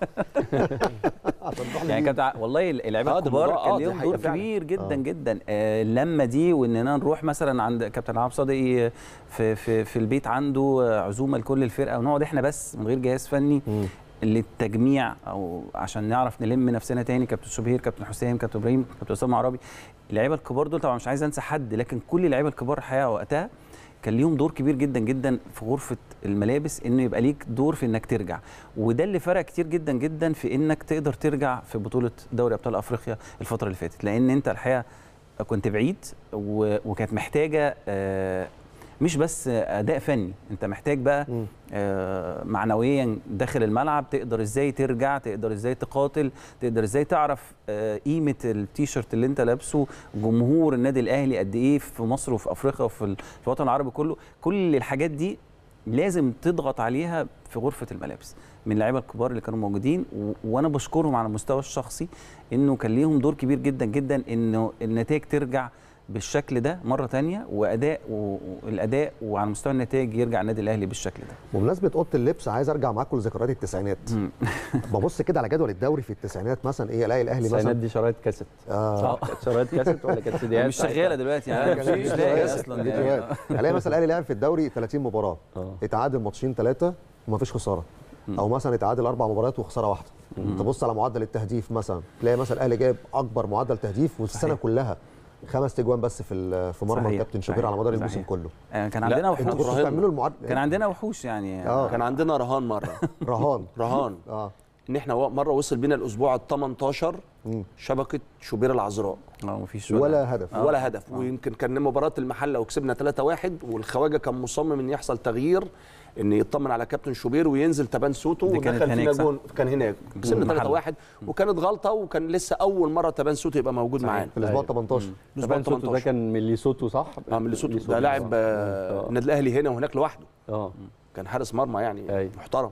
يعني كانت ع- والله اللعيبه آه، ده الكبار الموضوع- آه، كان دي ليهم حقيقة دور فعلا. كبير جدا آه. جدا آه، اللمه دي واننا نروح مثلا عند كابتن عبد صادق في في في البيت عنده آه، عزومه لكل الفرقه ونقعد احنا بس من غير جهاز فني مم. للتجميع او عشان نعرف نلم نفسنا تاني كابتن شوبير كابتن حسام كابتن ابراهيم كابتن اسامه عربي اللعيبه الكبار دول طبعا مش عايز انسى حد لكن كل اللعيبه الكبار الحقيقه وقتها كان ليهم دور كبير جدا جدا في غرفه الملابس انه يبقى ليك دور في انك ترجع وده اللي فرق كتير جدا جدا في انك تقدر ترجع في بطوله دوري ابطال افريقيا الفتره اللي فاتت لان انت الحقيقه كنت بعيد و- وكانت محتاجه آه، مش بس اداء فني انت محتاج بقى مم. آه، معنويا داخل الملعب تقدر ازاي ترجع تقدر ازاي تقاتل تقدر ازاي تعرف آه، قيمه التيشيرت اللي انت لابسه جمهور النادي الاهلي قد ايه في مصر وفي افريقيا وفي ال- في الوطن العربي كله كل الحاجات دي لازم تضغط عليها في غرفه الملابس من اللعيبه الكبار اللي كانوا موجودين و... وانا بشكرهم على المستوى الشخصي انه كان ليهم دور كبير جدا جدا انه النتائج ترجع بالشكل ده مره تانية واداء و- والاداء وعلى مستوى النتائج يرجع النادي الاهلي بالشكل ده بمناسبه اوضه اللبس عايز ارجع معاكم لذكريات التسعينات مم. ببص كده على جدول الدوري في التسعينات مثلا ايه الاقي الاهلي السنوات مثلا دي شرايط كاسيت آه صح كانت شرايط كاسيت ولا كانت سيديات مش شغاله دلوقتي يعني كان مش في لاقي فيديوهات- اصلا يعني فيديوهات. الاقي مثلا الاهلي لعب في الدوري 30 مباراه اه اتعادل ماتشين ثلاثه ومفيش خساره او مثلا اتعادل اربع مباريات وخساره واحده تبص على معدل التهديف مثلا تلاقي مثلا الاهلي جايب اكبر معدل تهديف والسنه صحيح. كلها خمس تجوان بس في ال- في مرمى صحيح، الكابتن شوبير صحيح، على مدار الموسم صحيح. كله آه، كان لا، عندنا انتوا انتوا وحوش كنتوا رهان. بتعملوا المعدل كان عندنا وحوش يعني اه كان عندنا رهان مره رهان رهان اه ان احنا و- مره وصل بينا الاسبوع ال 18 مم. شبكه شوبير العذراء اه مفيش ولا هدف آه. ولا هدف ويمكن كان مباراه المحله وكسبنا 3-1 والخواجه كان مصمم ان يحصل تغيير ان يطمن على كابتن شوبير وينزل تبان صوته دي كانت ودخل فينا هناك، صح؟ جون كان هناك كسبنا المحلة. 3-1 وكانت غلطه وكان لسه اول مره تبان صوته يبقى موجود صحيح. معانا في الاسبوع أيوة. 18 الاسبوع تبان صوته ده 18 كان من ليسوتو صح؟ اه من لسوتو ليسوتو، ده لاعب صح. آه، آه. النادي الاهلي هنا وهناك لوحده اه كان حارس مرمى يعني أيوة. محترم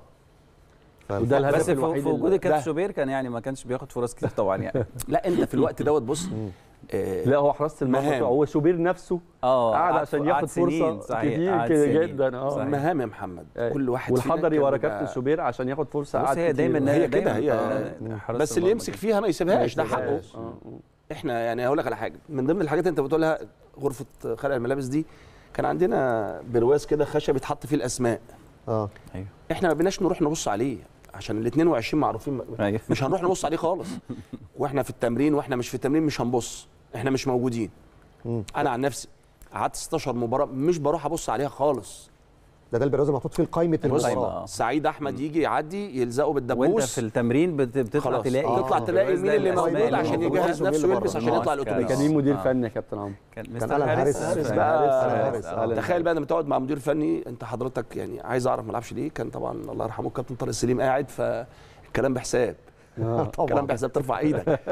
وده الهدف بس في الوحيد في وجود اللي- الكابتن ده. شوبير كان يعني ما كانش بياخد فرص كتير طبعا يعني لا انت في الوقت دوت بص آه، لا هو حراسه المرمى مهام. هو شوبير نفسه اه قعد قعد- عشان قعد ياخد سنين، فرصه صحيح، كتير قعد كده سنين. جدا اه صحيح. مهام يا محمد أيوة. كل واحد فينا والحضري كان ورا بيبقى- كابتن شوبير عشان ياخد فرصه بص قعد هي كتير. دايما هي كده، هي- آه، حراسة بس اللي المرمى يمسك دي. فيها ما يسيبهاش ده حقه آه، آه. احنا يعني هقول لك على حاجه من ضمن الحاجات اللي انت بتقولها غرفه خلع الملابس دي كان عندنا برواز كده خشب يتحط فيه الاسماء اه ايوه احنا ما بيناش نروح نبص عليه عشان ال 22 معروفين أيوة. مش هنروح نبص عليه خالص واحنا في التمرين واحنا مش في التمرين مش هنبص احنا مش موجودين مم. انا عن نفسي قعدت 16 مباراه مش بروح ابص عليها خالص ده ده البرازيل محطوط فيه قائمه بص المباراه آه. سعيد احمد يجي يعدي يلزقه وانت بالدبوس في التمرين بت- بتطلع خلاص تلاقي آه. تطلع تلاقي مين اللي الأسماء موجود عشان اللي يجهز موجود نفسه مين يلبس اللي عشان بره. يطلع كان كان الاتوبيس مين مدير آه. فني يا كابتن عمرو كان كان مستر ألان هاريس. هاريس هاريس آه، بقى. هاريس. هاريس. آه. ألان. تخيل بقى لما تقعد مع مدير فني انت حضرتك يعني عايز اعرف ما العبش ليه كان طبعا الله يرحمه الكابتن طارق سليم قاعد فالكلام بحساب الكلام طبعا بحساب ترفع ايدك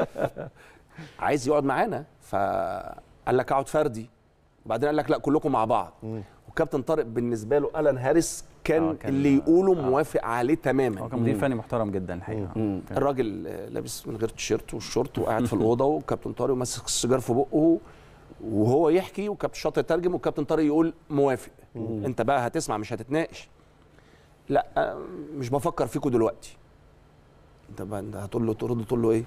عايز يقعد معانا فقال لك اقعد فردي وبعدين قال لك لا كلكم مع بعض وكابتن طارق بالنسبه له الان هاريس كان, آه، كان- اللي يقوله آه. موافق عليه تماما هو كان مدير فني محترم جدا الحقيقه مم. كان- الراجل آه، لابس من غير تيشيرت والشورت وقاعد في الاوضه وكابتن طارق ماسك السيجار في بقه وهو يحكي وكابتن شاطر يترجم وكابتن طارق يقول موافق انت بقى هتسمع مش هتتناقش لا آه، مش بفكر فيكم دلوقتي انت بقى انت هتقول له ترد تقول له ايه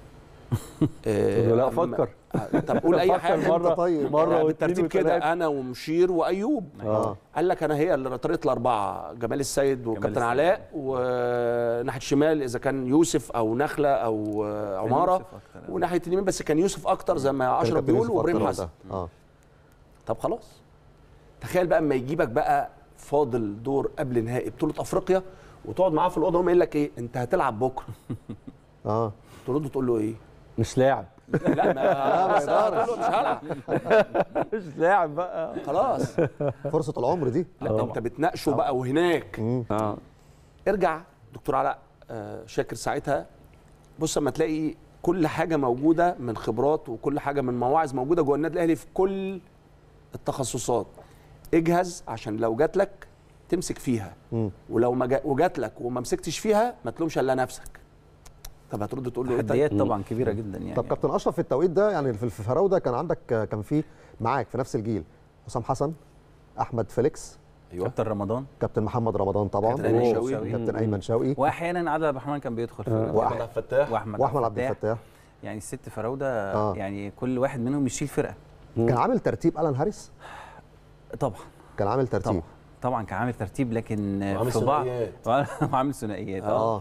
آه، تقول له لا أما- فكر آه، طب قول اي فكر حاجه مرة طيب. مرة مرة واثنين بالترتيب وثلاثة. كده انا ومشير وايوب اه قال لك انا هي اللي طريقه الاربعه جمال السيد وكابتن السيد. علاء وناحيه الشمال اذا كان يوسف او نخله او آه، كان عماره يوسف أكتر. وناحيه اليمين بس كان يوسف اكتر زي ما كان اشرف كابتن بيقول يوسف وابراهيم أكتر حسن وقتها. اه طب خلاص تخيل بقى اما يجيبك بقى فاضل دور قبل نهائي بطوله افريقيا وتقعد معاه في الاوضه وهم يقول لك ايه انت هتلعب بكره اه ترد تقول له ايه مش لاعب لا ما بس تقول له مش هلعب مش لاعب بقى خلاص فرصه العمر دي لا انت بتناقشه بقى وهناك اه ارجع دكتور علاء آه، شاكر ساعتها بص اما تلاقي كل حاجه موجوده من خبرات وكل حاجه من مواعظ موجوده جوه النادي الاهلي في كل التخصصات اجهز عشان لو جات لك تمسك فيها مم. ولو ما جا- وجات لك وما مسكتش فيها ما تلومش الا نفسك طب هترد تقول له ايه طيب؟ تحديات طبعا كبيره جدا يعني طب كابتن اشرف في التوقيت ده يعني في الفراوده كان عندك كان في معاك في نفس الجيل حسام حسن احمد فيليكس ايوه كابتن رمضان كابتن محمد رمضان طبعا كابتن أيمن أوه. شوقي. كابتن ايمن شوقي واحيانا عادل عبد الرحمن كان بيدخل في وأحمد عبد الفتاح واحمد واحمد عبد الفتاح يعني الست فراوده آه. يعني كل واحد منهم يشيل فرقه كان عامل ترتيب الان هاريس طبعا كان عامل ترتيب طبعا طبعا كان عامل ترتيب لكن وعامل في بعض ثنائيات. وعامل ثنائيات اه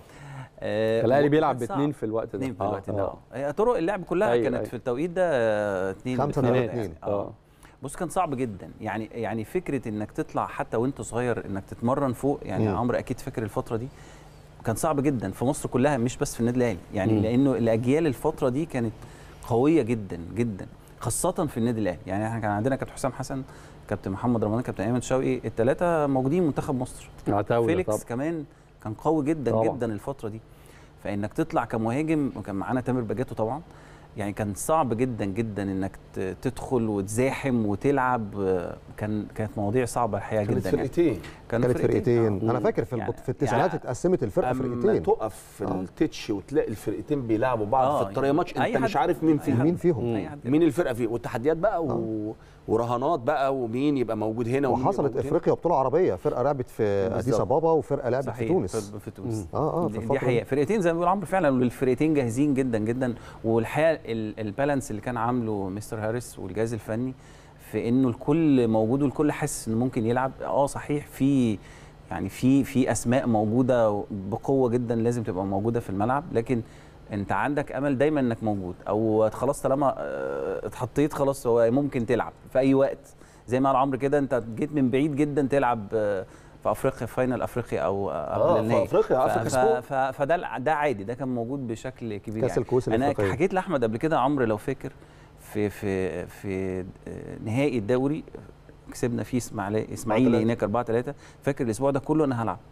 آه، الاهلي بيلعب وكان صعب. باثنين في الوقت ده اثنين في آه، الوقت آه. ده اه هي طرق اللعب كلها أيوة، كانت أيوة. في التوقيت ده آه، اثنين خمسة بالفرق ضد يعني. اتنين. اه بص كان صعب جدا يعني يعني فكره انك تطلع حتى وانت صغير انك تتمرن فوق يعني مم. عمرو اكيد فاكر الفتره دي كان صعب جدا في مصر كلها مش بس في النادي الاهلي يعني مم. لانه الاجيال الفتره دي كانت قويه جدا جدا خاصه في النادي الاهلي يعني احنا كان عندنا كابتن حسام حسن كابتن محمد رمضان كابتن ايمن شوقي الثلاثه موجودين منتخب مصر عتاولة فيليكس طبعا. كمان كان قوي جدا طبعا. طبعا. جدا الفتره دي فانك تطلع كمهاجم وكان معانا تامر باجاتو طبعا يعني كان صعب جدا جدا انك ت- تدخل وتزاحم وتلعب آه، كان كانت مواضيع صعبه الحقيقه كانت جدا يعني. فرقتين كانت فرقتين آه. انا فاكر في يعني- البط... في التسعينات يعني- اتقسمت الفرقه اما فرقتين تقف في آه. التتش وتلاقي الفرقتين بيلعبوا بعض آه، في الطريقه يعني ماتش أي انت مش حد- عارف مين أي فيهم حد. مين فيهم أي حد مين الفرقه فيه والتحديات بقى و... ورهانات بقى ومين يبقى موجود هنا ومين يبقى وحصلت موجود هنا. افريقيا بطوله عربيه فرقه لعبت في اديس بالظبط. ابابا وفرقه لعبت صحيح في تونس في, في تونس اه اه في دي, الفترة دي حقيقه فرقتين زي ما بيقول عمرو فعلا والفرقتين جاهزين جدا جدا والحقيقه ال- البالانس اللي كان عامله مستر هاريس والجهاز الفني في انه الكل موجود والكل حاسس انه ممكن يلعب اه صحيح في يعني في في اسماء موجوده بقوه جدا لازم تبقى موجوده في الملعب لكن انت عندك امل دايما انك موجود او خلاص طالما آه، اتحطيت خلاص هو ممكن تلعب في اي وقت زي ما قال عمرو كده انت جيت من بعيد جدا تلعب آه، في افريقيا في فاينل افريقيا او آه، قبل اه في النهائي افريقيا ف- افريقيا ف- سبورت ف- فده الع- ده عادي ده كان موجود بشكل كبير كاس يعني. الكؤوس انا الافريقيه حكيت لاحمد قبل كده عمرو لو فاكر في في في آه، نهائي الدوري كسبنا فيه اسماعيلي اسماعيلي 4-3. هناك 4 3 فاكر الاسبوع ده كله انا هلعب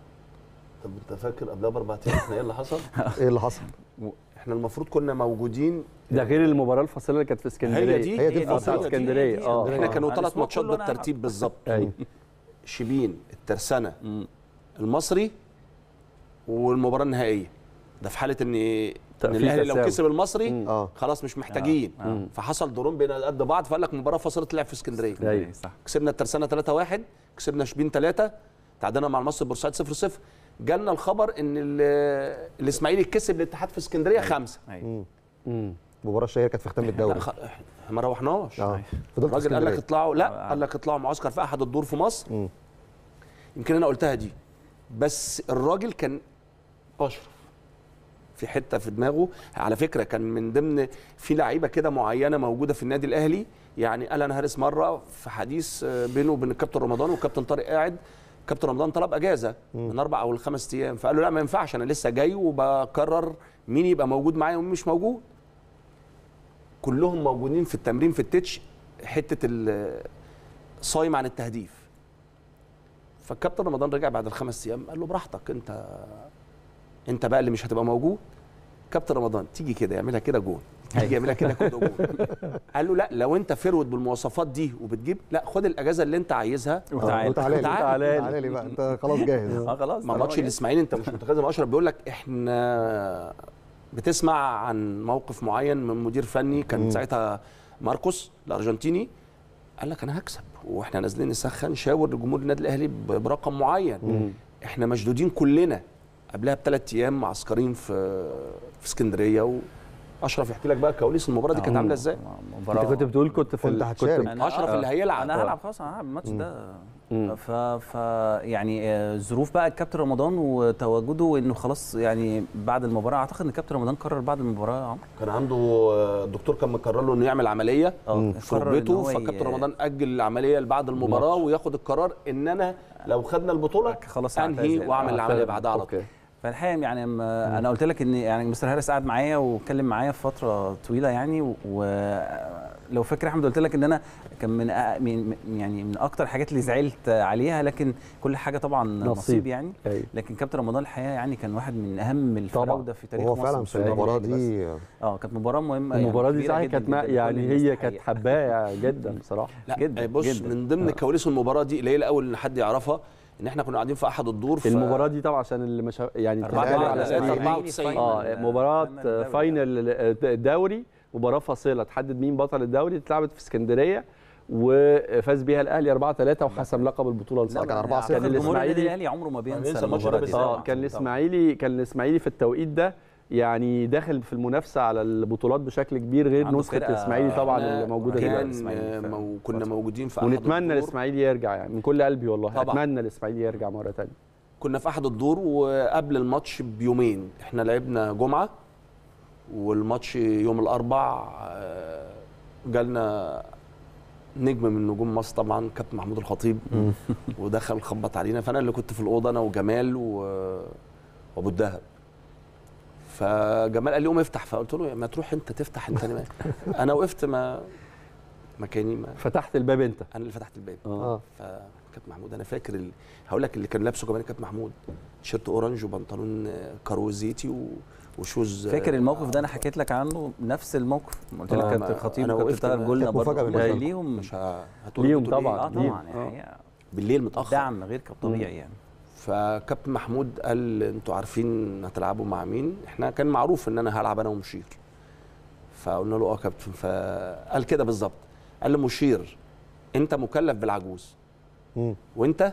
طب انت فاكر قبلها باربع ايام احنا ايه اللي حصل؟ ايه اللي حصل احنا المفروض كنا موجودين ده غير المباراه الفاصله اللي كانت في اسكندريه هي دي هي دي اه الفاصلة. بتاعت اسكندريه اه احنا آه. كانوا أنا ثلاث الأسبوع ماتشات كله أنا بالترتيب بالظبط ايوه شبين الترسانه مم. المصري والمباراه النهائيه ده في حاله ان ان تقفيل الاهلي لو تساوي. كسب المصري مم. اه خلاص مش محتاجين آه. آه. فحصل دورين بين قد بعض فقال لك مباراه فاصله تلعب في اسكندريه أيوة. صح كسبنا الترسانه 3-1 كسبنا شبين 3 تعادلنا مع المصري بورسعيد 0-0 جالنا الخبر ان ال- الاسماعيلي كسب الاتحاد في اسكندريه خمسه أيوة. مم. المباراه الشهيره كانت في ختام لا الدوري خ- احنا ما روحناش اه فضلت في الراجل قال لك اسكندريه اطلعوا لا آه. قال لك اطلعوا معسكر في احد الدور في مصر مم. يمكن انا قلتها دي بس الراجل كان اشرف في حته في دماغه على فكره كان من ضمن في لعيبه كده معينه موجوده في النادي الاهلي يعني الان هاريس مره في حديث آه، بينه وبين الكابتن رمضان والكابتن طارق قاعد كابتن رمضان طلب اجازه من اربع او الخمس ايام فقال له لا ما ينفعش انا لسه جاي وبقرر مين يبقى موجود معايا ومين مش موجود كلهم موجودين في التمرين في التتش حته ال- صايم عن التهديف فالكابتن رمضان رجع بعد الخمس ايام قال له براحتك انت انت بقى اللي مش هتبقى موجود كابتن رمضان تيجي كده يعملها كده جون تيجي يعملها كده كده جون قال له لا لو انت فرود بالمواصفات دي وبتجيب لا خد الاجازه اللي انت عايزها وتعالى. وتعالى لي وتعالى. تعالى لي بقى انت خلاص جاهز اه خلاص مع طالما ماتش جاي. الاسماعيلي انت مش متخيل اشرف بيقول لك احنا بتسمع عن موقف معين من مدير فني كان مم. ساعتها ماركوس الارجنتيني قال لك انا هكسب واحنا نازلين نسخن شاور لجمهور النادي الاهلي ب- برقم معين احنا مشدودين كلنا قبلها بثلاث ايام معسكرين في في اسكندريه واشرف يحكي لك بقى كواليس المباراه دي كانت عامله ازاي انت كنت بتقول كنت في كنت ال- هتشارك. أنا- اشرف آه. اللي هيلعب انا هلعب خلاص انا هلعب الماتش ده مم. ف, ف يعني آه، ظروف بقى الكابتن رمضان وتواجده وانه خلاص يعني بعد المباراه اعتقد ان الكابتن رمضان قرر بعد المباراه يا عمرو كان عنده الدكتور كان مقرر له انه يعمل عمليه اه في قرر إن ركبته هو ي- فكابتن رمضان اجل العمليه لبعد المباراه الماتش. وياخد القرار ان انا لو خدنا البطوله خلاص انهي هعتزل. واعمل آه، العمليه بعدها على طول اوكي فالحقيقه يعني ما انا قلت لك ان يعني مستر هارس قعد معايا واتكلم معايا في فتره طويله يعني ولو فاكر احمد قلت لك ان انا كان من أ- من يعني من اكتر الحاجات اللي زعلت عليها لكن كل حاجه طبعا نصيب, نصيب. يعني أيوة. لكن كابتن رمضان الحقيقه يعني كان واحد من اهم الفراوده في تاريخ وهو مصر فعلا مش في النادي المباراه الأهلي بس. دي اه كانت مباراه مهمه المباراه دي كبيرة صحيح جداً كانت ما- جداً لكل يعني الناس هي كانت الحقيقة. حبايه جدا بصراحه لا جداً، بص جداً. من ضمن كواليس المباراه دي قليله قوي ان حد يعرفها ان احنا كنا قاعدين في احد الدور ف... المباراه دي طبعا عشان اللي مش يعني أربعة تتابع واحد. على سنة الأهلي. 94. اه فاينل- مباراه فاينل فاينل الدوري مباراه فاصله تحدد مين بطل الدوري اتلعبت في اسكندريه وفاز بيها الاهلي 4 3 وحسم لقب البطوله لا، لصالحه كان أنا 4 أعتقد صفر. كان جمهور النادي الإسماعيلي- الاهلي عمره ما بينسى بينسى الماتش ده المباراه دي بالذات. اه طبعاً. كان طبعاً. الاسماعيلي كان الاسماعيلي في التوقيت ده يعني داخل في المنافسه على البطولات بشكل كبير غير عنده نسخه فرقة الاسماعيلي طبعا إحنا اللي موجوده رهيبة. دلوقتي كان الإسماعيلي آه، فعلاً. مو كنا فترة. موجودين في احد ونتمنى الدور الاسماعيلي يرجع يعني من كل قلبي والله طبعاً. اتمنى الاسماعيلي يرجع مره ثانيه كنا في احد الدور وقبل الماتش بيومين احنا لعبنا جمعه والماتش يوم الاربع آه، جالنا نجم من نجوم مصر طبعا كابتن محمود الخطيب ودخل خبط علينا فانا اللي كنت في الاوضه انا وجمال و- وابو الدهب فجمال قال لي قوم افتح فقلت له ما تروح انت تفتح انت أنا- انا وقفت ما مكاني ما فتحت الباب انت انا اللي فتحت الباب اه اه فكابتن محمود انا فاكر ال... هقول لك اللي كان لابسه كمان كابتن محمود تيشيرت اورنج وبنطلون آه، كارو زيتي و... وشوز آه، فاكر الموقف ده انا حكيت لك عنه نفس الموقف قلت لك آه، كابتن ما- الخطيب أنا وكابتن وقفت طاهر ما- جولنا كانت مفاجأة برضه بالنسبة لي. ليهم مش ه... هتقول ليهم بتقول إيه؟ طبعاً. اه ليهم. طبعا آه. الحقيقة بالليل متاخر دعم غير طبيعي يعني فكابتن محمود قال انتوا عارفين هتلعبوا مع مين احنا كان معروف ان انا هلعب انا ومشير فقلنا له اه كابتن فقال كده بالظبط قال لي مشير انت مكلف بالعجوز مم. وانت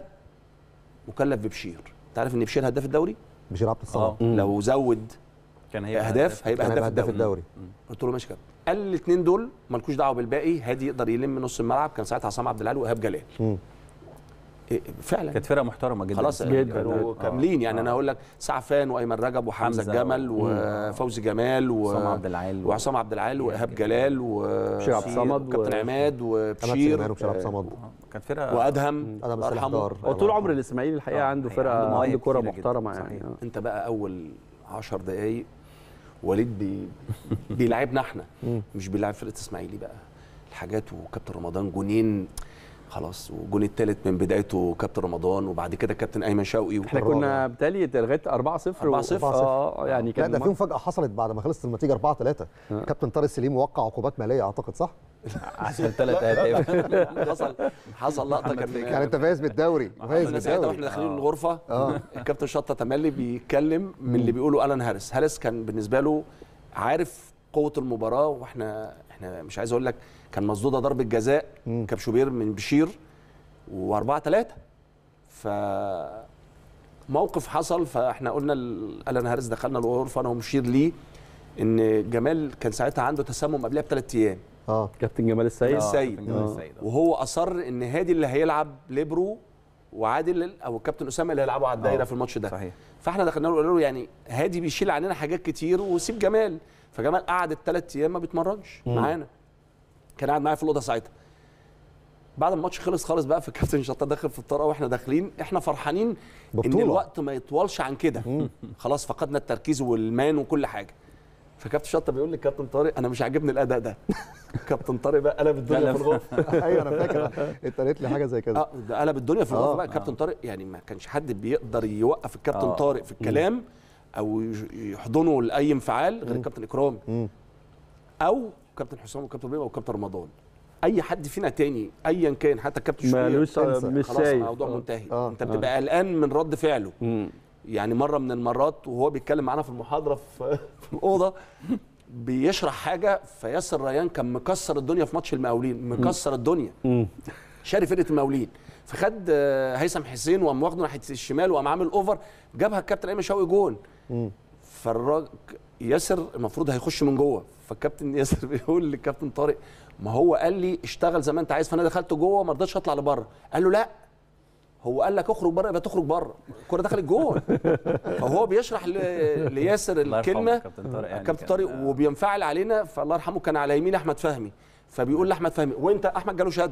مكلف ببشير انت عارف ان بشير هداف الدوري بشير عبد الصمد اه مم. لو زود كان هيبقى اهداف هيبقى كان هداف هيبقى هداف الدوري الدوري قلت له ماشي يا كابتن قال الاثنين دول مالكوش دعوه بالباقي هادي يقدر يلم نص الملعب كان ساعتها عصام عبد العال وايهاب جلال مم. إيه فعلا كانت فرقه محترمه جدا خلاص جداً. كانوا آه. كاملين يعني آه. انا هقول لك سعفان وايمن رجب وحمزه حمزة الجمل و- وفوزي جمال و... عصام عبد العال و- وعصام عبد العال وايهاب جلال و بشير عبد الصمد وكابتن و- عماد امل سليمان وبشير وبشير عبد الصمد آه، كانت فرقه وادهم ادم الله السلاح يرحمه. دار هو طول عمر الاسماعيلي الحقيقه آه، عنده عنده فرقه مواهب عنده كره كتيرة جداً. محترمه يعني صحيح. آه. انت بقى اول 10 دقايق وليد بي... بيلعبنا احنا مم. مش بيلعب فرقه اسماعيلي بقى الحاجات وكابتن رمضان جونين خلاص والجون الثالث من بدايته كابتن رمضان وبعد كده كابتن ايمن شوقي احنا الرابع. كنا بالتالي لغايه 4 0 4-0. اه يعني لا كان ده في مفاجاه حصلت بعد ما خلصت النتيجه 4 3 آه. كابتن طارق سليم وقع عقوبات ماليه اعتقد صح؟ عشان ثلاث اهداف حصل حصل لقطه كان يعني انت فايز بالدوري فايز كنا ساعتها واحنا بالدوري داخلين الغرفه اه الكابتن شطه تملي بيتكلم من اللي بيقوله الان هارس هارس كان بالنسبه له عارف قوه المباراه واحنا احنا مش عايز اقول لك كان مصدوده ضربه جزاء مم. كابشوبير من بشير و4 3 ف موقف حصل فاحنا قلنا ال- الان هارس دخلنا الغرفه انا ومشير ليه ان جمال كان ساعتها عنده تسمم قبلها بثلاث ايام اه كابتن جمال السيد آه، السيد. كابتن جمال آه. السيد آه. وهو اصر ان هادي اللي هيلعب ليبرو وعادل او الكابتن اسامه اللي هيلعبوا على الدايره آه، في الماتش ده صحيح فاحنا دخلنا له قلنا له يعني هادي بيشيل عننا حاجات كتير وسيب جمال فجمال قعد الثلاث ايام ما بيتمرنش معانا كان قاعد معايا في الاوضه ساعتها بعد ما الماتش خلص خالص بقى فالكابتن شطار داخل في الطرقه واحنا داخلين احنا فرحانين ان ببطولة. الوقت ما يطولش عن كده خلاص فقدنا التركيز والمان وكل حاجه فكابتن شطه بيقول لي كابتن طارق انا مش عاجبني الاداء ده كابتن طارق بقى قلب الدنيا لا، في الغرفه ايوه انا فاكر انت قالت لي حاجه زي كده اه ده قلب الدنيا في الغرفه آه. بقى كابتن طارق يعني ما كانش حد بيقدر يوقف الكابتن آه. طارق في الكلام او يج- يحضنه لاي انفعال غير الكابتن اكرامي مم. او كابتن حسام وكابتن بيبه وكابتن رمضان اي حد فينا تاني ايا كان حتى الكابتن شوقي مالوش انسى. مش خلاص شايف الموضوع آه. منتهي آه. انت بتبقى قلقان من رد فعله مم. يعني مره من المرات وهو بيتكلم معانا في المحاضره في, في الاوضه بيشرح حاجه فياسر ريان كان مكسر الدنيا في ماتش المقاولين مكسر الدنيا مم. شاري فرقه المقاولين فخد آه، هيثم حسين وقام واخده ناحيه الشمال وقام عامل اوفر جابها الكابتن ايمن شوقي جون مم. فالراجل ياسر المفروض هيخش من جوه فالكابتن ياسر بيقول للكابتن طارق ما هو قال لي اشتغل زي ما انت عايز فانا دخلت جوه ما رضيتش اطلع لبره قال له لا هو قال لك اخرج بره يبقى تخرج بره الكوره دخلت جون فهو بيشرح ل- لياسر الله يرحمه الكلمه كابتن طارق يعني كابتن كان- طارق وبينفعل علينا فالله يرحمه كان على يمين احمد فهمي فبيقول لاحمد فهمي وانت احمد جاله شد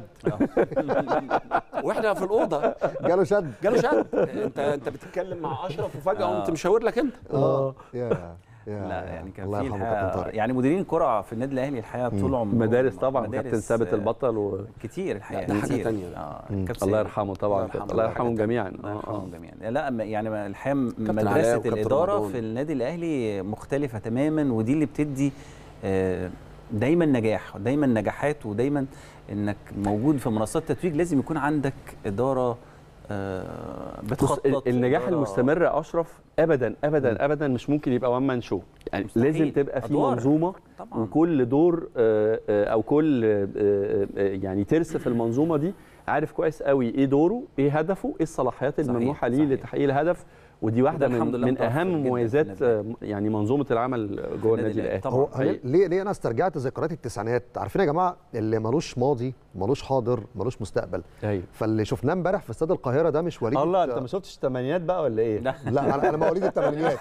واحنا في الاوضه جاله شد جاله شد انت انت بتتكلم مع اشرف وفجاه آه. قمت مشاور لك انت اه يا يا لا يعني كان الله في يرحمه الحقيقة- كابتن طارق يعني مديرين كرة في النادي الاهلي الحقيقه طول عمرهم مدارس طبعا مدارس، كابتن ثابت آه، البطل و... كتير الحقيقه لا، ده حاجة كتير. تانية ده. اه مم. كابتن الله سيد. يرحمه طبعا الله يرحمه. الله يرحمهم جميعا الله آه، آه. يرحمهم جميعا لا أما يعني ما- الحقيقه مدرسه علاء وكابتن الاداره رمضان. في النادي الاهلي مختلفه تماما ودي اللي بتدي آه، دايما نجاح دايما نجاحات ودايما انك موجود في منصات التتويج لازم يكون عندك اداره آه، بص بتخطط ال- النجاح إدارة- المستمر يا اشرف ابدا ابدا ابدا مش ممكن يبقى وان مان شو يعني مستحيل. لازم تبقى في أدوار. منظومه طبعا وكل دور آه، آه، او كل آه، آه، آه، يعني ترس في المنظومه دي عارف كويس قوي ايه دوره ايه هدفه ايه الصلاحيات صحيح، الممنوحه ليه صحيح. لتحقيق الهدف ودي واحده وده الحمد من, لله من متوفر جداً اهم في مميزات النادي آه، يعني منظومه العمل جوه النادي النادي الأهلي. الاهلي طبعاً. هو حقيقي. ليه ليه انا استرجعت ذكريات التسعينات عارفين يا جماعه اللي ملوش ماضي ملوش حاضر ملوش مستقبل ايوه فاللي شفناه امبارح في استاد القاهره ده مش وليد الله انت ما شفتش الثمانينات بقى ولا ايه؟ لا لا انا انا مواليد الثمانينات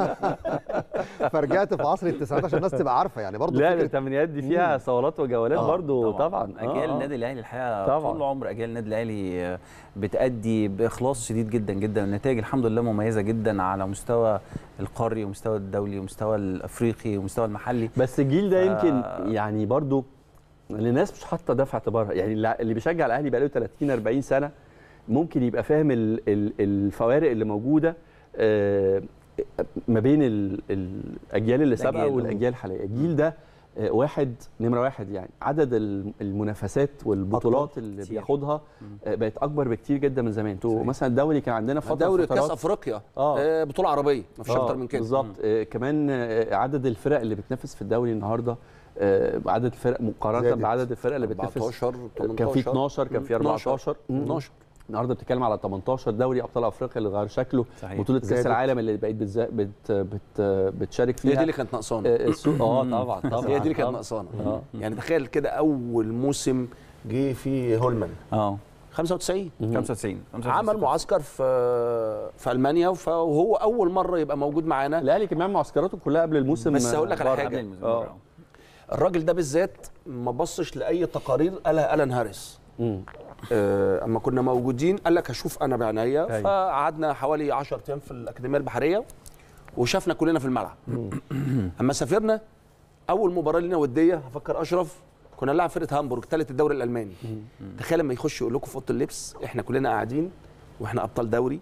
فرجعت في عصر التسعينات عشان الناس تبقى عارفه يعني برضه لا فكره الثمانينات دي فيها صولات وجولات آه، برضو طبعا آه، اجيال آه. النادي الاهلي الحقيقه طبعاً. طول عمر اجيال النادي الاهلي آه، بتادي باخلاص شديد جدا جدا النتائج الحمد لله مميزه جدا على مستوى القاري ومستوى الدولي ومستوى الافريقي ومستوى المحلي بس الجيل ده يمكن آه. يعني برضو الناس مش حاطه ده في اعتبارها يعني اللي اللي بيشجع الاهلي بقاله 30 40 سنه ممكن يبقى فاهم ال- ال- الفوارق اللي موجوده آه، ما بين ال- الاجيال اللي سابقه الأجيال. والاجيال الحاليه الجيل ده آه، واحد نمره واحد يعني عدد ال- المنافسات والبطولات اللي كتير. بياخدها آه، بقت اكبر بكتير جدا من زمان انتوا صحيح. مثلا الدوري كان عندنا فتره دوري كاس فترات- افريقيا آه. آه. بطوله عربيه مفيش آه، اكتر من كده بالظبط آه كمان آه عدد الفرق اللي بتنافس في الدوري النهارده آه عدد الفرق مقارنه زادت. بعدد الفرق اللي بتنافس 14 18 كان في 12 كان في 14 مم. 12 النهارده بتتكلم على 18 دوري ابطال افريقيا اللي غير شكله صحيح. بطوله كاس زادت. العالم اللي بقت بتز... بت... بت... بتشارك فيها هي دي اللي كانت ناقصانا آه، السوق اه طبعا طبعا هي دي اللي كانت طبعاً. ناقصانا آه. يعني تخيل كده اول موسم جه فيه هولمان اه 95 95 عمل معسكر في في المانيا وف- وهو اول مره يبقى موجود معانا الاهلي كمان معسكراته كلها قبل الموسم بس هقول لك على بره. حاجة. قبل الموسم آه. بره. الراجل ده بالذات ما بصش لاي تقارير قالها الان هاريس مم. آه، اما كنا موجودين قال لك هشوف انا بعناية أيوة. فقعدنا حوالي 10 ايام في الاكاديميه البحريه وشافنا كلنا في الملعب اما سافرنا اول مباراه لنا وديه هفكر اشرف كنا نلعب فرقه هامبورغ ثالث الدوري الالماني تخيل لما يخش يقول لكم في اوضه اللبس احنا كلنا قاعدين واحنا ابطال دوري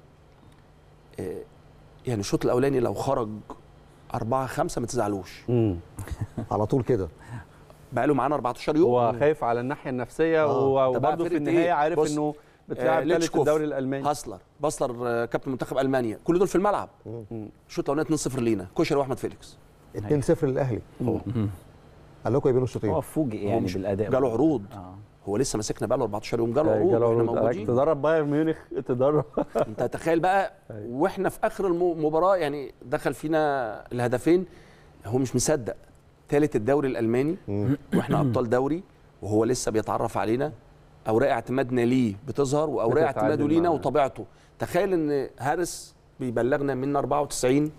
آه، يعني الشوط الاولاني لو خرج أربعة خمسة ما تزعلوش مم. على طول كده بقى له معانا 14 يوم هو خايف على الناحيه النفسيه آه. و- طب بقى وبرضه في فرقة النهايه إيه؟ عارف بص، انه آه، بتلعب ثالث ليتشكوف، الدوري الالماني هاسلر باسلر آه، كابتن منتخب المانيا كل دول في الملعب الشوط الاولاني 2-0 لينا كشري واحمد فيليكس 2-0 للاهلي هو قال لكم يبينوا الشوطين هو فوجئ يعني مش- بالاداء جاله عروض اه هو لسه ماسكنا بقى له 14 يوم جاله عروض جاله واحنا عروض. موجودين تدرب بايرن ميونخ تدرب انت تخيل بقى واحنا في اخر المباراه يعني دخل فينا الهدفين هو مش مصدق ثالث الدوري الالماني واحنا ابطال دوري وهو لسه بيتعرف علينا اوراق اعتمادنا ليه بتظهر واوراق بتتعادل اعتماده لينا معاه. وطبيعته تخيل ان هارس بيبلغنا من 94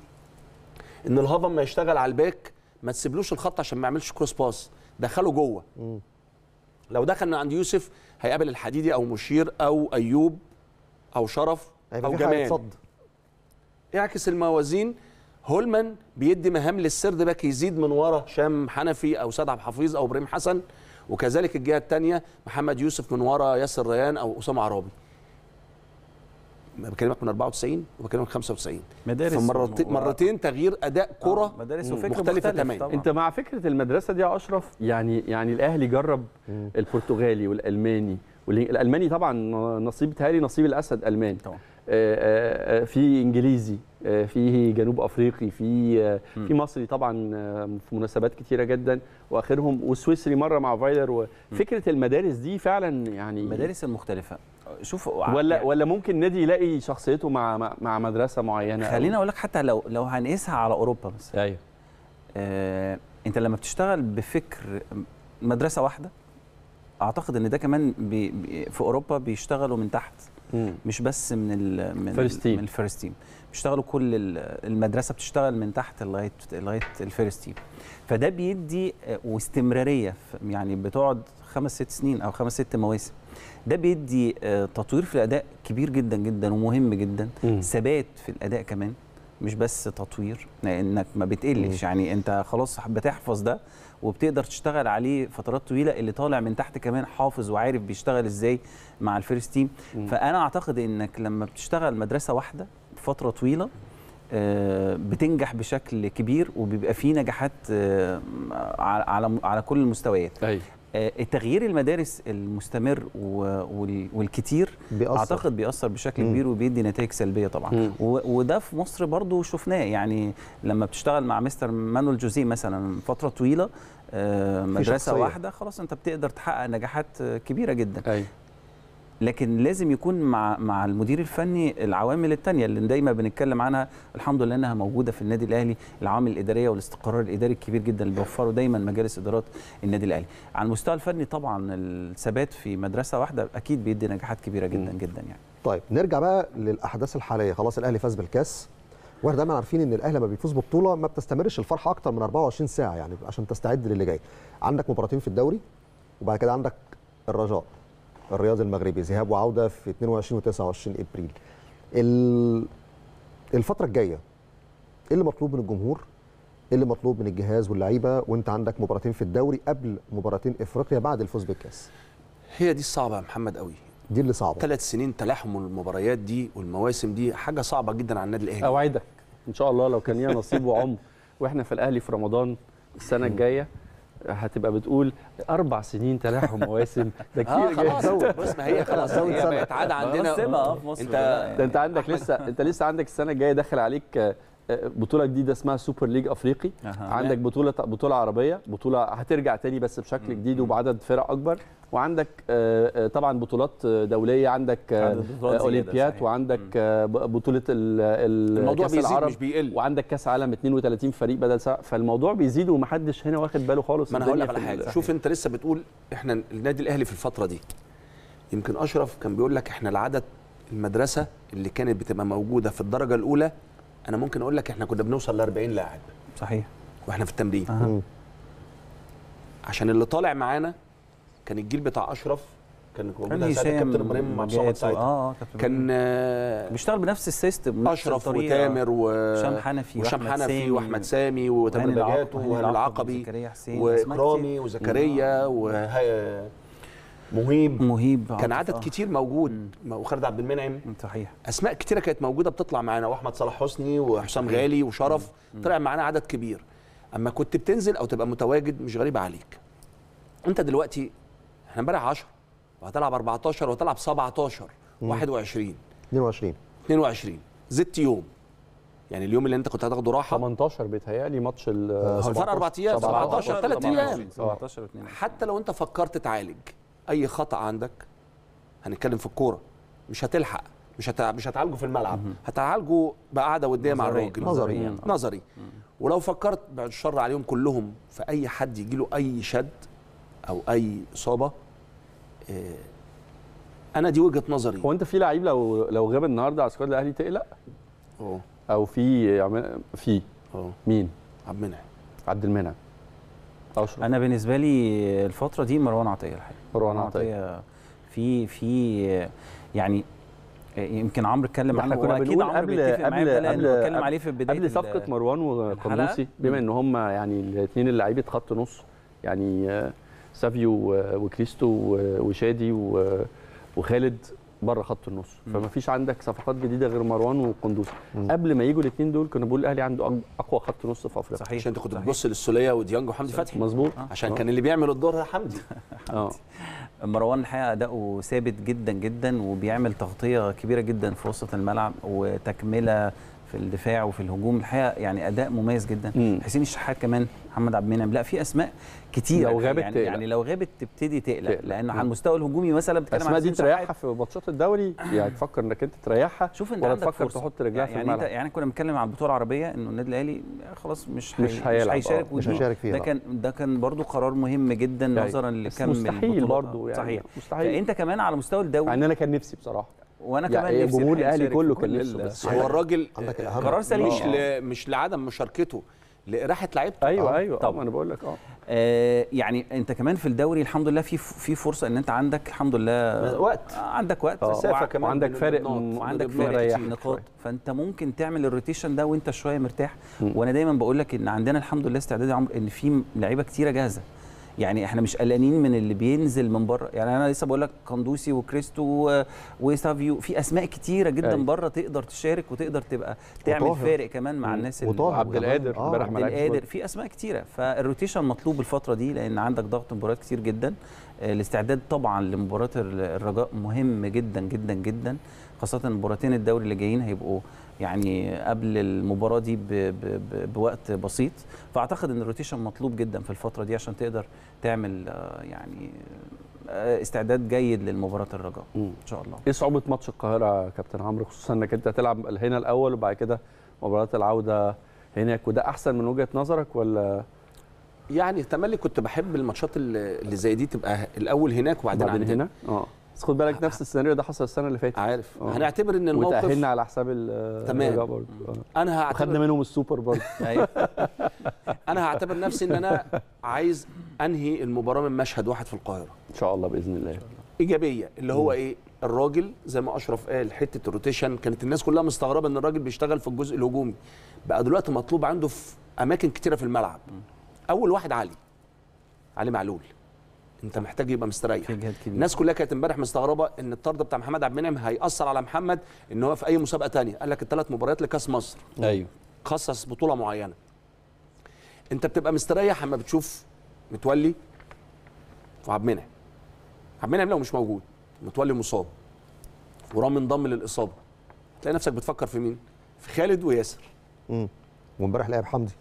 ان الهضم ما يشتغل على الباك ما تسيبلوش الخط عشان ما يعملش كروس باس دخله جوه لو دخل من عند يوسف هيقابل الحديدي او مشير او ايوب او شرف هيبقى او في حاجه جمال صد اعكس الموازين هولمان بيدي مهام للسرد باك يزيد من ورا هشام حنفي او سيد عبد الحفيظ او ابراهيم حسن وكذلك الجهه الثانيه محمد يوسف من ورا ياسر ريان او اسامه عرابي بكلمك من 94 وبكلمك 95 مدارس فمرتين و- مرتين تغيير اداء كره آه، مدارس وفكر مختلفة مختلف تماماً. طبعاً. انت مع فكره المدرسه دي يا اشرف يعني يعني الاهلي جرب البرتغالي والالماني والالماني طبعا نصيب تهالي نصيب الاسد الماني طبعا آه، آه، آه، في انجليزي آه، في جنوب افريقي في آه، مم. في مصري طبعا آه، في مناسبات كتيره جدا واخرهم والسويسري مره مع فايلر وفكره المدارس دي فعلا يعني المدارس المختلفه شوف ولا يعني ولا ممكن نادي يلاقي شخصيته مع مع- مع مدرسه معينه أو- خليني اقول لك حتى لو لو هنقيسها على اوروبا مثلا ايوه آه انت لما بتشتغل بفكر مدرسه واحده اعتقد ان ده كمان بي بي في اوروبا بيشتغلوا من تحت مم. مش بس من ال من First team. من الفيرست تيم بيشتغلوا كل ال- المدرسه بتشتغل من تحت لغايه لغايه الفيرست تيم فده بيدي آه، واستمراريه ف- يعني بتقعد خمس ست سنين او خمس ست مواسم ده بيدي آه، تطوير في الاداء كبير جدا جدا ومهم جدا مم. ثبات في الاداء كمان مش بس تطوير لانك ما بتقلش يعني انت خلاص بتحفظ ده وبتقدر تشتغل عليه فترات طويله اللي طالع من تحت كمان حافظ وعارف بيشتغل ازاي مع الفيرست تيم مم. فانا اعتقد انك لما بتشتغل مدرسه واحده فتره طويله آه، بتنجح بشكل كبير وبيبقى فيه نجاحات آه، على على على كل المستويات ايوه آه، التغيير المدارس المستمر و- وال- والكتير بيأثر. اعتقد بيأثر بشكل مم. كبير وبيدي نتائج سلبيه طبعا مم. و- وده في مصر برضو شفناه يعني لما بتشتغل مع مستر مانويل جوزيه مثلا فتره طويله آه، مدرسه شخصية. واحده خلاص انت بتقدر تحقق نجاحات آه، كبيره جدا ايوه لكن لازم يكون مع مع المدير الفني العوامل الثانيه اللي دايما بنتكلم عنها الحمد لله انها موجوده في النادي الاهلي العوامل الاداريه والاستقرار الاداري الكبير جدا اللي بيوفره دايما مجالس ادارات النادي الاهلي على المستوى الفني طبعا الثبات في مدرسه واحده اكيد بيدي نجاحات كبيره جدا جدا يعني طيب نرجع بقى للاحداث الحاليه خلاص الاهلي فاز بالكاس واحنا دايما عارفين ان الاهلي لما بيفوز ببطوله ما بتستمرش الفرحه اكتر من 24 ساعه يعني عشان تستعد للي جاي عندك مباراتين في الدوري وبعد كده عندك الرجاء الرياض المغربي ذهاب وعوده في 22 و29 ابريل ال- الفتره الجايه ايه اللي مطلوب من الجمهور ايه اللي مطلوب من الجهاز واللعيبه وانت عندك مباراتين في الدوري قبل مباراتين افريقيا بعد الفوز بالكاس هي دي الصعبه يا محمد قوي دي اللي صعبه ثلاث سنين تلاحم المباريات دي والمواسم دي حاجه صعبه جدا على النادي الاهلي اوعدك ان شاء الله لو كان لينا نصيب وعمر واحنا في الاهلي في رمضان السنه الجايه هتبقى بتقول اربع سنين تلاحم مواسم ده اه كتير خلاص جدا بص ما هي خلاص زود هي سنة. بقت عاده عندنا سمة اه في مصر انت كلها ده انت يعني. عندك لسه انت لسه عندك السنه الجايه داخل عليك آه، آه، بطوله جديده اسمها سوبر ليج افريقي أها. عندك بطوله بطوله عربيه بطوله هترجع تاني بس بشكل جديد وبعدد فرق اكبر وعندك آه، آه، طبعا بطولات آه، دوليه عندك آه، عدد بطولات آه، زيادة، اولمبياد صحيح. وعندك مم. آه، ب- بطوله ال- ال- الموضوع كأس بيزيد العرب مش بيقل وعندك كاس عالم 32 فريق بدل سبعة فالموضوع بيزيد ومحدش هنا واخد باله خالص ما انا هقول لك الدنيا على في حاجه ال- شوف انت لسه بتقول احنا النادي الاهلي في الفتره دي يمكن اشرف كان بيقول لك احنا العدد المدرسه اللي كانت بتبقى موجوده في الدرجه الاولى انا ممكن اقول لك احنا كنا بنوصل ل 40 لاعب صحيح واحنا في التمرين أها. مم. عشان اللي طالع معانا كان الجيل بتاع اشرف كان موجود كان ساعتها هشام كابتن ابراهيم مع محمد جات و- ساعتها اه اه كابتن كان آه، بيشتغل بنفس السيستم بنفس اشرف الطريقة. وتامر و هشام حنفي وهشام وأحمد حنفي سامي واحمد و- سامي وتامر وهاني العق- بجات وهاني وهاني العقبي العقبي وزكريا حسين أسماء واكرامي كتير. وزكريا ومهيب مهيب كان عاطف، عدد آه. كتير موجود وخالد عبد المنعم صحيح اسماء كتيره كانت موجوده بتطلع معانا واحمد صلاح حسني وحسام غالي وشرف طلع معانا عدد كبير اما كنت بتنزل او تبقى متواجد مش غريبه عليك انت دلوقتي احنا امبارح 10 وهتلعب 14 وهتلعب 17 21 22 22 زدت يوم يعني اليوم اللي انت كنت هتاخده راحه 18 بيتهيألي ماتش ال هو الفرق اربع ايام 17 ثلاث ايام 17 و2 حتى لو انت فكرت تعالج اي خطا عندك هنتكلم في الكوره مش هتلحق مش هت... مش هتعالجه في الملعب هتعالجه بقعده وديه مع نظريا. الراجل نظريا. نظري ولو فكرت بعد الشر عليهم كلهم في اي حد يجي له اي شد او اي اصابه آه، انا دي وجهه نظري هو انت في لعيب لو لو غاب النهارده على سكواد الاهلي تقلق اه او في يعمل- في اه مين عبد المنعم عبد المنعم اشرف انا بالنسبه لي الفتره دي مروان عطيه الحقيقه مروان عطية. في في يعني يمكن عمرو اتكلم احنا عنه كنا هو أكيد بنقول عمرو قبل بيتفق معايا قبل في ده لأنه قبل اتكلم عليه في بدايه قبل ال- صفقه مروان وقندوسي الحلقة. بما ان هم يعني الاثنين اللعيبه خط نص يعني آه، سافيو و- وكريستو و- وشادي و- وخالد بره خط النص مم. فما فيش عندك صفقات جديده غير مروان وقندوسي مم. قبل ما يجوا الاثنين دول كنا بنقول الاهلي عنده أق- اقوى خط نص في افريقيا صحيح عشان انت كنت صحيح. بتبص للسوليه وديانج وحمدي فتحي مظبوط عشان آه. كان اللي بيعمل الدور ده حمدي اه مروان الحقيقه اداؤه ثابت جدا جدا وبيعمل تغطيه كبيره جدا في وسط الملعب وتكمله في الدفاع وفي الهجوم الحقيقه يعني اداء مميز جدا مم. حسين الشحات كمان محمد عبد المنعم لا في اسماء كتير لو غابت يعني, تقلق. يعني لو غابت تبتدي تقلق تقلق. لان مم. على المستوى الهجومي مثلا بتتكلم الاسماء عن دي حسين تريحها شحات. في ماتشات الدوري يعني تفكر انك انت تريحها شوف انت ولا عندك تفكر فرصة. تحط رجلها في يعني الملعب انت يعني كنا بنتكلم على البطوله العربيه انه النادي الاهلي خلاص مش مش هي- هيلعب، هيشارك آه. مش ودي- هيشارك فيها ده لا. كان ده كان برضو قرار مهم جدا يعني نظرا بس لكم مستحيل البطولات. برضه يعني صحيح مستحيل فانت كمان على مستوى مع الدوري ان انا كان نفسي بصراحه وانا يعني كمان نفسي جمهور الحقيقة الأهلي يشارك كله في كان كل نفسه ال- بس هو الراجل عندك آه، الأهم. قرار سليم. مش آه. ل... مش لعدم مشاركته لراحه لعيبته ايوه آه. ايوه طبعا. طبعا انا بقول لك اه آه يعني انت كمان في الدوري الحمد لله في في فرصه ان انت عندك الحمد لله وقت آه، عندك وقت آه. مسافة وع- كمان وعندك بين فارق النقط. م- وعندك بين النقط فارق مريح كتير. نقاط شوية. فانت ممكن تعمل الروتيشن ده وانت شويه مرتاح مم. وانا دايما بقول لك ان عندنا الحمد لله استعداد يا عمرو ان في لعيبه كتيره جاهزه يعني احنا مش قلقانين من اللي بينزل من بره يعني انا لسه بقول لك قندوسي وكريستو و- وسافيو في اسماء كتيره جدا أيوة. بره تقدر تشارك وتقدر تبقى تعمل وطاهر. فارق كمان مع مم. الناس اللي- وطاهر عبد كمان. القادر آه، امبارح ما عبد لعبش القادر برضه. في اسماء كتيره فالروتيشن مطلوب الفتره دي لان عندك ضغط مباريات كتير جدا آه، الاستعداد طبعا لمباراه ال- الرجاء مهم جدا جدا جدا خاصه مباراتين الدوري اللي جايين هيبقوا يعني قبل المباراه دي ب ب ب بوقت بسيط فاعتقد ان الروتيشن مطلوب جدا في الفتره دي عشان تقدر تعمل آه، يعني آه، استعداد جيد للمباراه الرجاء مم. ان شاء الله ايه صعوبه ماتش القاهره يا كابتن عمرو خصوصا انك انت هتلعب هنا الاول وبعد كده مباراه العوده هناك وده احسن من وجهه نظرك ولا يعني تملي كنت بحب الماتشات اللي اللي زي دي تبقى الاول هناك وبعدين بعدين عندنا هنا اه بس خد بالك نفس السيناريو ده حصل السنه اللي فاتت عارف آه. هنعتبر ان الموقف وتاهلنا على حساب ال- تمام. الرجاء برضه آه. انا وخدنا هعتبر منهم السوبر برضه أيوة. انا هعتبر نفسي ان انا عايز انهي المباراه من مشهد واحد في القاهره ان شاء الله باذن الله ايجابيه اللي هو ايه الراجل زي ما اشرف قال حته الروتيشن كانت الناس كلها مستغربه ان الراجل بيشتغل في الجزء الهجومي بقى دلوقتي مطلوب عنده في اماكن كتيره في الملعب اول واحد علي علي معلول انت محتاج يبقى مستريح في جهاد كبير الناس كلها كانت امبارح مستغربه ان الطرد بتاع محمد عبد المنعم هياثر على محمد ان هو في اي مسابقه تانية قال لك الثلاث مباريات لكاس مصر ايوه خصص بطوله معينه انت بتبقى مستريح اما بتشوف متولي وعبد المنعم عبد المنعم لو مش موجود متولي مصاب ورامي انضم للاصابه تلاقي نفسك بتفكر في مين في خالد وياسر مم. وامبارح لعب حمدي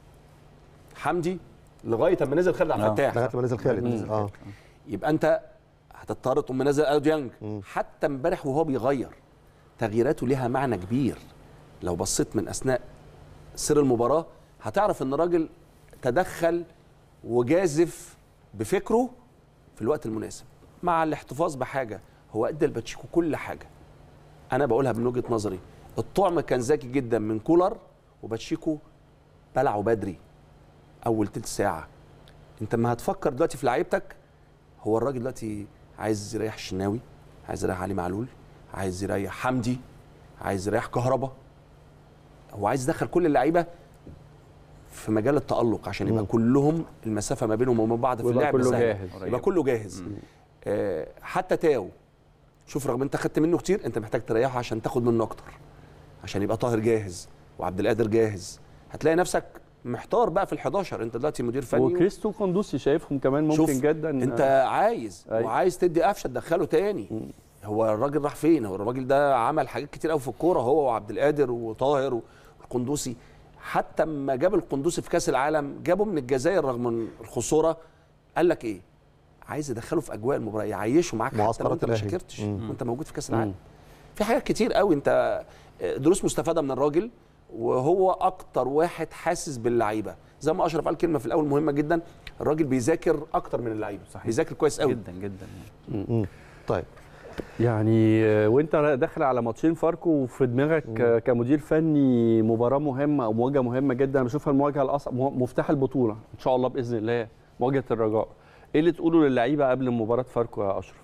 حمدي لغايه اما نزل خالد عبد آه. الفتاح لغايه ما نزل خالد مم. اه يبقى انت هتضطر تقوم منزل ادو ديانج مم. حتى امبارح وهو بيغير تغييراته ليها معنى كبير لو بصيت من اثناء سير المباراه هتعرف ان الراجل تدخل وجازف بفكره في الوقت المناسب مع الاحتفاظ بحاجه هو ادى لباتشيكو كل حاجه انا بقولها من وجهه نظري الطعم كان ذكي جدا من كولر وباتشيكو بلعه بدري اول تلت ساعه انت ما هتفكر دلوقتي في لعيبتك هو الراجل دلوقتي عايز يريح الشناوي عايز يريح علي معلول عايز يريح حمدي عايز يريح كهربا هو عايز يدخل كل اللعيبه في مجال التألق عشان يبقى مم. كلهم المسافه ما بينهم وما بعض في ويبقى اللعب كله سهلة. جاهز. يبقى كله جاهز آه حتى تاو شوف رغم انت خدت منه كتير انت محتاج تريحه عشان تاخد منه اكتر عشان يبقى طاهر جاهز وعبد القادر جاهز هتلاقي نفسك محتار بقى في ال11 انت دلوقتي مدير فني و- وكريستو قندوسي شايفهم كمان ممكن شوف، جدا انت عايز أيوة. وعايز تدي قفشه تدخله تاني هو الراجل راح فين هو الراجل ده عمل حاجات كتير قوي في الكوره هو وعبد القادر وطاهر والقندوسي حتى اما جاب القندوسي في كاس العالم جابه من الجزائر رغم من الخسوره قال لك ايه عايز يدخله في اجواء المباراه يعيشه معاك حتى لو معسكرات انت ما الأهلي. شاكرتش مم. وانت موجود في كاس مم. العالم في حاجات كتير قوي انت دروس مستفاده من الراجل وهو اكتر واحد حاسس باللعيبه زي ما اشرف قال كلمه في الاول مهمه جدا الراجل بيذاكر اكتر من اللعيبه صحيح. بيذاكر كويس قوي جدا جدا مم. طيب يعني آه، وانت داخل على ماتشين فاركو وفي دماغك آه، كمدير فني مباراه مهمه او مواجهه مهمه جدا انا بشوفها المواجهه الاصعب مفتاح البطوله ان شاء الله باذن الله مواجهه الرجاء ايه اللي تقوله للعيبه قبل مباراه فاركو يا اشرف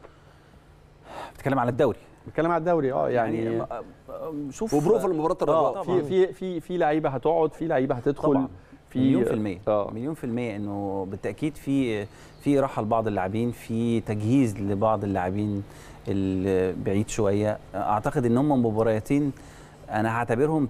بتتكلم على الدوري بتكلم على الدوري اه يعني, م- م- شوف وبروفا لمباراه الرجاء اه طبعاً. في في في في لعيبه هتقعد في لعيبه هتدخل طبعا في مليون في المية اه مليون في المية انه بالتأكيد في في راحة لبعض اللاعبين في تجهيز لبعض اللاعبين البعيد شوية اعتقد ان هم مباراتين انا هعتبرهم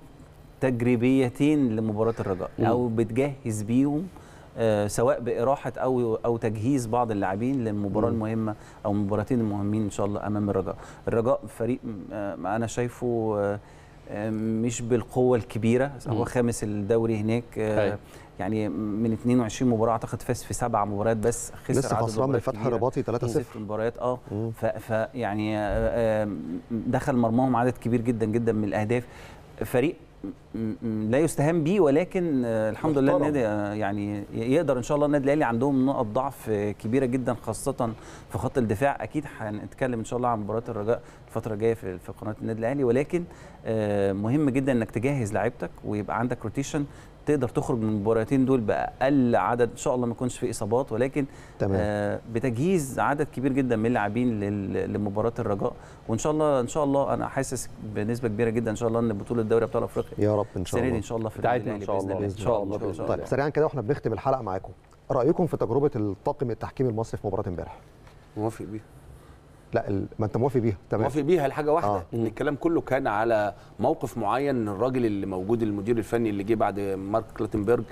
تجريبيتين لمباراة الرجاء مم. او بتجهز بيهم آه، سواء بإراحة أو أو تجهيز بعض اللاعبين للمباراة مم. المهمة أو المباراتين المهمين إن شاء الله أمام الرجاء. الرجاء فريق آه، أنا شايفه آه، آه، مش بالقوة الكبيرة مم. هو خامس الدوري هناك آه، أيوة. يعني من 22 مباراة أعتقد فاز في سبع مباريات بس خسر لسه عدد خسران من مباريات الفتح كبيرة. الرباطي 3-0 ست مباريات اه مم. ف, ف يعني آه، آه، دخل مرماهم عدد كبير جدا جدا من الاهداف فريق م- م- لا يستهان به ولكن آه، الحمد لله محترم. النادي آه، يعني يقدر ان شاء الله النادي الاهلي عندهم نقط ضعف آه، كبيره جدا خاصه في خط الدفاع اكيد هنتكلم ان شاء الله عن مباراه الرجاء الفتره الجايه في في قناه النادي الاهلي ولكن آه، مهم جدا انك تجهز لعيبتك ويبقى عندك روتيشن تقدر تخرج من المباراتين دول باقل عدد ان شاء الله ما يكونش في اصابات ولكن تمام آه، بتجهيز عدد كبير جدا من اللاعبين لل- لمباراه الرجاء وان شاء الله ان شاء الله انا حاسس بنسبه كبيره جدا ان شاء الله ان بطوله دوري ابطال افريقيا يا رب ان شاء السنه دي الله ان شاء الله في بتاعتنا النادي إن شاء الأهلي الله. بإذن إن شاء الله. إن شاء بإذن طيب سريعا كده واحنا بنختم الحلقه معاكم رايكم في تجربه الطاقم التحكيمي المصري في مباراه امبارح موافق بيها لا ال... ما انت موافق بيها تمام موافق بيها لحاجه واحده آه. آه. ان الكلام كله كان على موقف معين الراجل اللي موجود المدير الفني اللي جه بعد مارك كلاتنبرج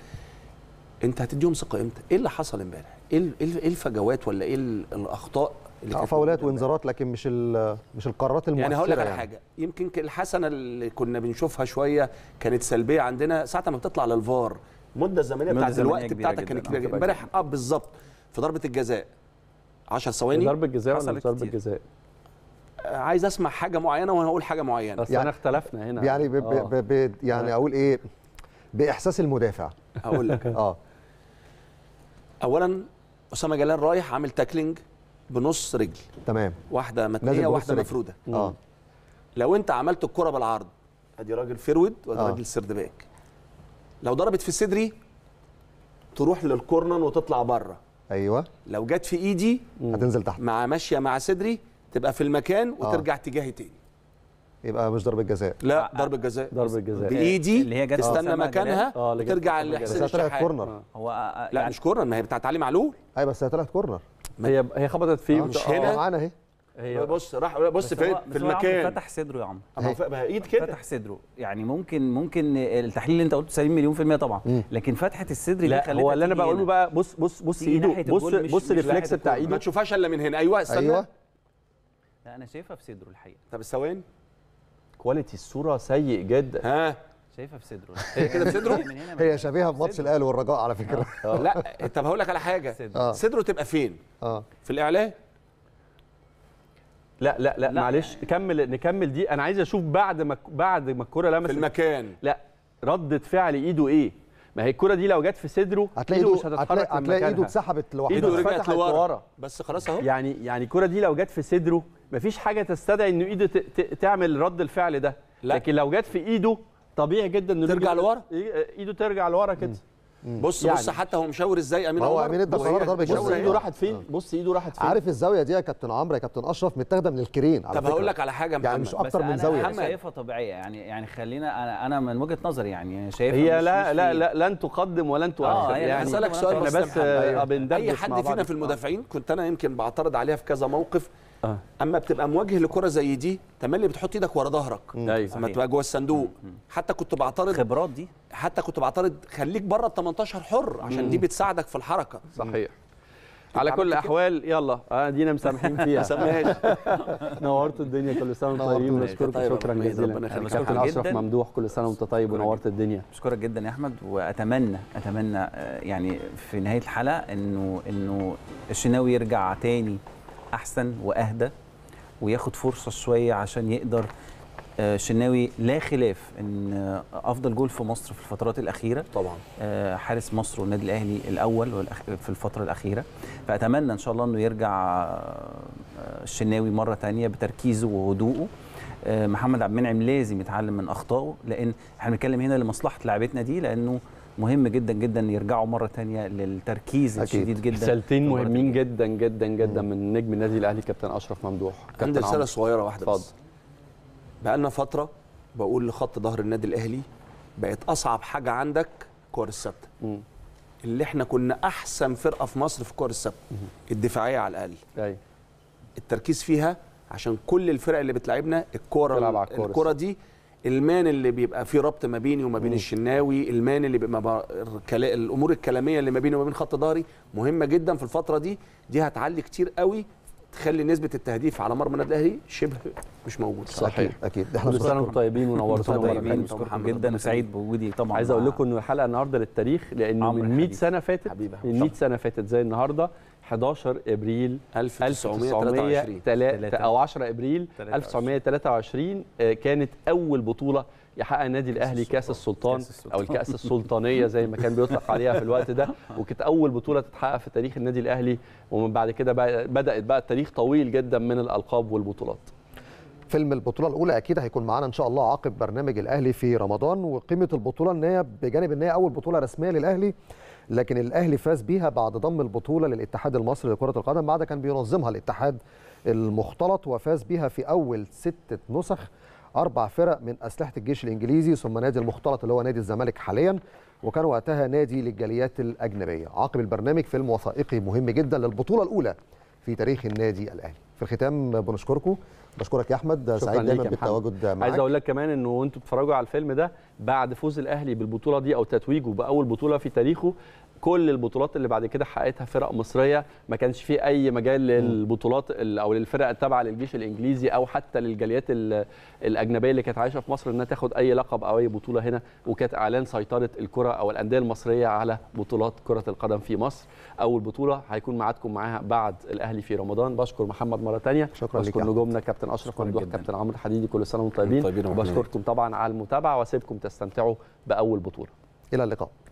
انت هتديهم ثقه امتى ايه اللي حصل امبارح ايه ال- ايه ال- إيه الفجوات ولا ايه ال- الاخطاء اللي آه، كانت فاولات موجودة امبارح؟ وانذارات لكن مش ال... مش القرارات المؤثره يعني هقول لك على حاجه يمكن ك- الحسنه اللي كنا بنشوفها شويه كانت سلبيه عندنا ساعه ما بتطلع للفار المده الزمنيه المدة بتاعت الزمنية الوقت كبيرة بتاعتك جداً. كانت آه، كبيره جدا كبيرة امبارح اه بالظبط في ضربه الجزاء 10 ثواني ضربه جزاء ولا حصلت مش ضربه كتير. جزاء آه، عايز اسمع حاجه معينه وانا هقول حاجه معينه بس يعني- انا اختلفنا هنا يعني ب... ب... آه. ب... ب... يعني اقول ايه باحساس المدافع هقول لك اه اولا اسامه جلال رايح عامل تاكلينج بنص رجل تمام واحده نازل متنيه بنص واحده رجل. مفروده اه لو انت عملت الكره بالعرض ادي راجل فيرود وادي آه. راجل سيرد باك لو ضربت في صدري تروح للكورنر وتطلع بره ايوه لو جت في ايدي هتنزل تحت مع ماشيه مع صدري تبقى في المكان وترجع اتجاهي تاني يبقى مش ضربه جزاء لا ضربه جزاء ضربه جزاء بايدي اللي هي جت تستنى أسامة مكانها آه، اللي جت وترجع أسامة لحسين جلال. بس هي طلعت الشحات كورنر هو آه، لا يعني مش كورنر ما هي بتاعت علي معلول ايوه بس هي طلعت كورنر هي هي خبطت فيه آه، مش آه، هنا. معانا اهي هي بص راح بص بس في هو- في بس هو يا عم المكان فتح صدره يا عم اما ف- ما هي ايد كده فتح صدره يعني ممكن ممكن التحليل اللي انت قلته سليم مليون في المية طبعا مم. لكن فتحة الصدر دي لا خلتها هو اللي انا تيجي بقوله هنا. بقى بص بص بص تيجي ايده ناحية بص الجول مش- بص مش الريفلكس ناحية بتاع الكورة. ما ايده تشوفهاش الا من هنا ايوه استنى ايوه لا انا شايفها في صدره الحقيقة طب الثواني كواليتي الصوره سيء جدا ها شايفها في صدره هي كده في صدره من هنا من هي شبيهه بماتش الاهلي والرجاء على فكره لا طب هقول لك على حاجه صدره. اه صدره تبقى فين اه في الاعلام لا لا لا, لا. معلش كمل نكمل دي انا عايز اشوف بعد ما بعد ما الكره في لمست المكان لا ردة فعل ايده ايه ما هي الكره دي لو جت في صدره هتلاقي ايده ايده مش هتتحرك هتلاقي, من هتلاقي ايده مكانها. اتسحبت لوحدها ايده اتفتحت رجعت لورا لورا. بس خلاص اهو يعني يعني الكره دي لو جت في صدره مفيش حاجه تستدعي انه ايده ت- ت- تعمل رد الفعل ده لا. لكن لو جت في ايده طبيعي جدا انه ترجع رجل- لورا. ايده ترجع لورا كده بص يعني. بص حتى هو مشاور ازاي امين ما هو عمر أمين ادى وهي قرار ضربة بتشاور بص جزاء. إيه؟ ايده راحت فين بص ايده راحت فين عارف الزاويه دي يا كابتن عمرو يا كابتن اشرف متاخده من الكرين على طب فكره هقول لك على حاجه يا يعني محمد. مش بس اكتر من أنا- زاويه انا محمد. شايفها طبيعيه يعني يعني خلينا انا انا من وجهه نظري يعني شايفها هي مش- لا مش لا في- لا لن تقدم ولن تؤخر آه، هي لا يعني هسألك سؤال احنا بس يا بس محمد. آه، بندردش اي مع حد بعض. فينا في المدافعين كنت انا يمكن بعترض عليها في كذا موقف آه. اما بتبقى مواجه لكره زي دي تملي بتحط ايدك ورا ظهرك ايوه اما صحيح. تبقى جوه الصندوق حتى كنت بعترض خبرات دي حتى كنت بعترض خليك بره ال 18 حر عشان دي بتساعدك في الحركه صحيح على عملت كل كده؟ الاحوال يلا آه، دينا مسامحين ما فيها سماهاش نورتوا الدنيا كل سنه وانتم نورتونا. طيبين بشكركم طيب يا شكرا ربنا جزيلا ربنا يخليك. كابتن بشكرك اشرف جداً. ممدوح كل سنه وانت طيب ونورت الدنيا بشكرك جدا يا احمد واتمنى اتمنى آه، يعني في نهايه الحلقه انه انه الشناوي يرجع تاني احسن واهدى وياخد فرصه شويه عشان يقدر آه، الشناوي لا خلاف ان آه، افضل جول في مصر في الفترات الاخيره طبعا آه، حارس مصر والنادي الاهلي الاول والأخ- في الفتره الاخيره فاتمنى ان شاء الله انه يرجع آه، الشناوي مره تانية بتركيزه وهدوءه آه، محمد عبد المنعم لازم يتعلم من اخطائه لان احنا بنتكلم هنا لمصلحه لعبتنا دي لانه مهم جدا جدا يرجعوا مره تانية للتركيز أكيد. الشديد جدا رسالتين في مباراة مهمين الجاية. جدا جدا جدا من نجم النادي الاهلي كابتن اشرف ممدوح عندي كابتن رساله عمرو. صغيره واحده اتفضل. بس بقالنا فتره بقول لخط ظهر النادي الاهلي بقت اصعب حاجه عندك كور الثابته مم. اللي احنا كنا احسن فرقه في مصر في كور الثابته الدفاعيه على الاقل ايوه التركيز فيها عشان كل الفرق اللي بتلعبنا الكوره تلعب على الكورة الكوره دي المان اللي بيبقى فيه ربط ما بيني وما بين مم. الشناوي المان اللي بيبقى ما الكلا... الامور الكلاميه اللي ما بيني وما بين خط ظهري مهمه جدا في الفتره دي دي هتعلي كتير قوي تخلي نسبه التهديف على مرمى النادي الاهلي شبه مش موجود صحيح. اكيد اكيد احنا كل سنه وانتم بنشكركم. طيبين ونورتونا طيبين مرة تانية. بشكركم محمد جدا ربنا وسعيد بوجودي طبعا عايز اقول لكم ان الحلقه النهارده للتاريخ لانه عمرو من 100 الحديد. سنه فاتت حبيبي يا من 100 سنه فاتت زي النهارده 11 ابريل 1923 1903 او 10 ابريل 23. 1923 آه، كانت اول بطوله يحقق النادي الاهلي كاس السلطان كأس السلطان. او الكاس السلطانيه زي ما كان بيطلق عليها في الوقت ده وكانت اول بطوله تتحقق في تاريخ النادي الاهلي ومن بعد كده بقى بدات بقى التاريخ طويل جدا من الالقاب والبطولات فيلم البطوله الاولى اكيد هيكون معانا ان شاء الله عقب برنامج الاهلي في رمضان وقيمه البطوله ان هي بجانب ان هي اول بطوله رسميه للاهلي لكن الاهلي فاز بيها بعد ضم البطوله للاتحاد المصري لكره القدم بعد كان بينظمها الاتحاد المختلط وفاز بيها في اول ستة نسخ اربع فرق من اسلحه الجيش الانجليزي ثم نادي المختلط اللي هو نادي الزمالك حاليا وكان وقتها نادي للجاليات الاجنبيه عقب البرنامج فيلم وثائقي مهم جدا للبطوله الاولى في تاريخ النادي الاهلي في الختام بنشكركم بشكرك يا احمد شكراً سعيد ليك دايما يا محمد. بالتواجد معاك عايز اقول لك كمان انه وانتوا بتتفرجوا على الفيلم ده بعد فوز الاهلي بالبطوله دي او تتويجه باول بطوله في تاريخه كل البطولات اللي بعد كده حققتها فرق مصريه ما كانش في اي مجال للبطولات ال- او للفرق التابعه للجيش الانجليزي او حتى للجاليات ال- الاجنبيه اللي كانت عايشه في مصر انها تاخد اي لقب او اي بطوله هنا وكانت اعلان سيطره الكره او الانديه المصريه على بطولات كره القدم في مصر اول بطوله هيكون معادكم معاها بعد الاهلي في رمضان بشكر محمد مره ثانيه شكراً ليك بشكر يا أحمد. نجومنا كابتن اشرف شكراً ممدوح جداً. كابتن عمرو الحديدي كل سنه وانتم طيبين طيبين يا محمد. وبشكركم طبعا على المتابعه واسيبكم تستمتعوا باول بطوله الى اللقاء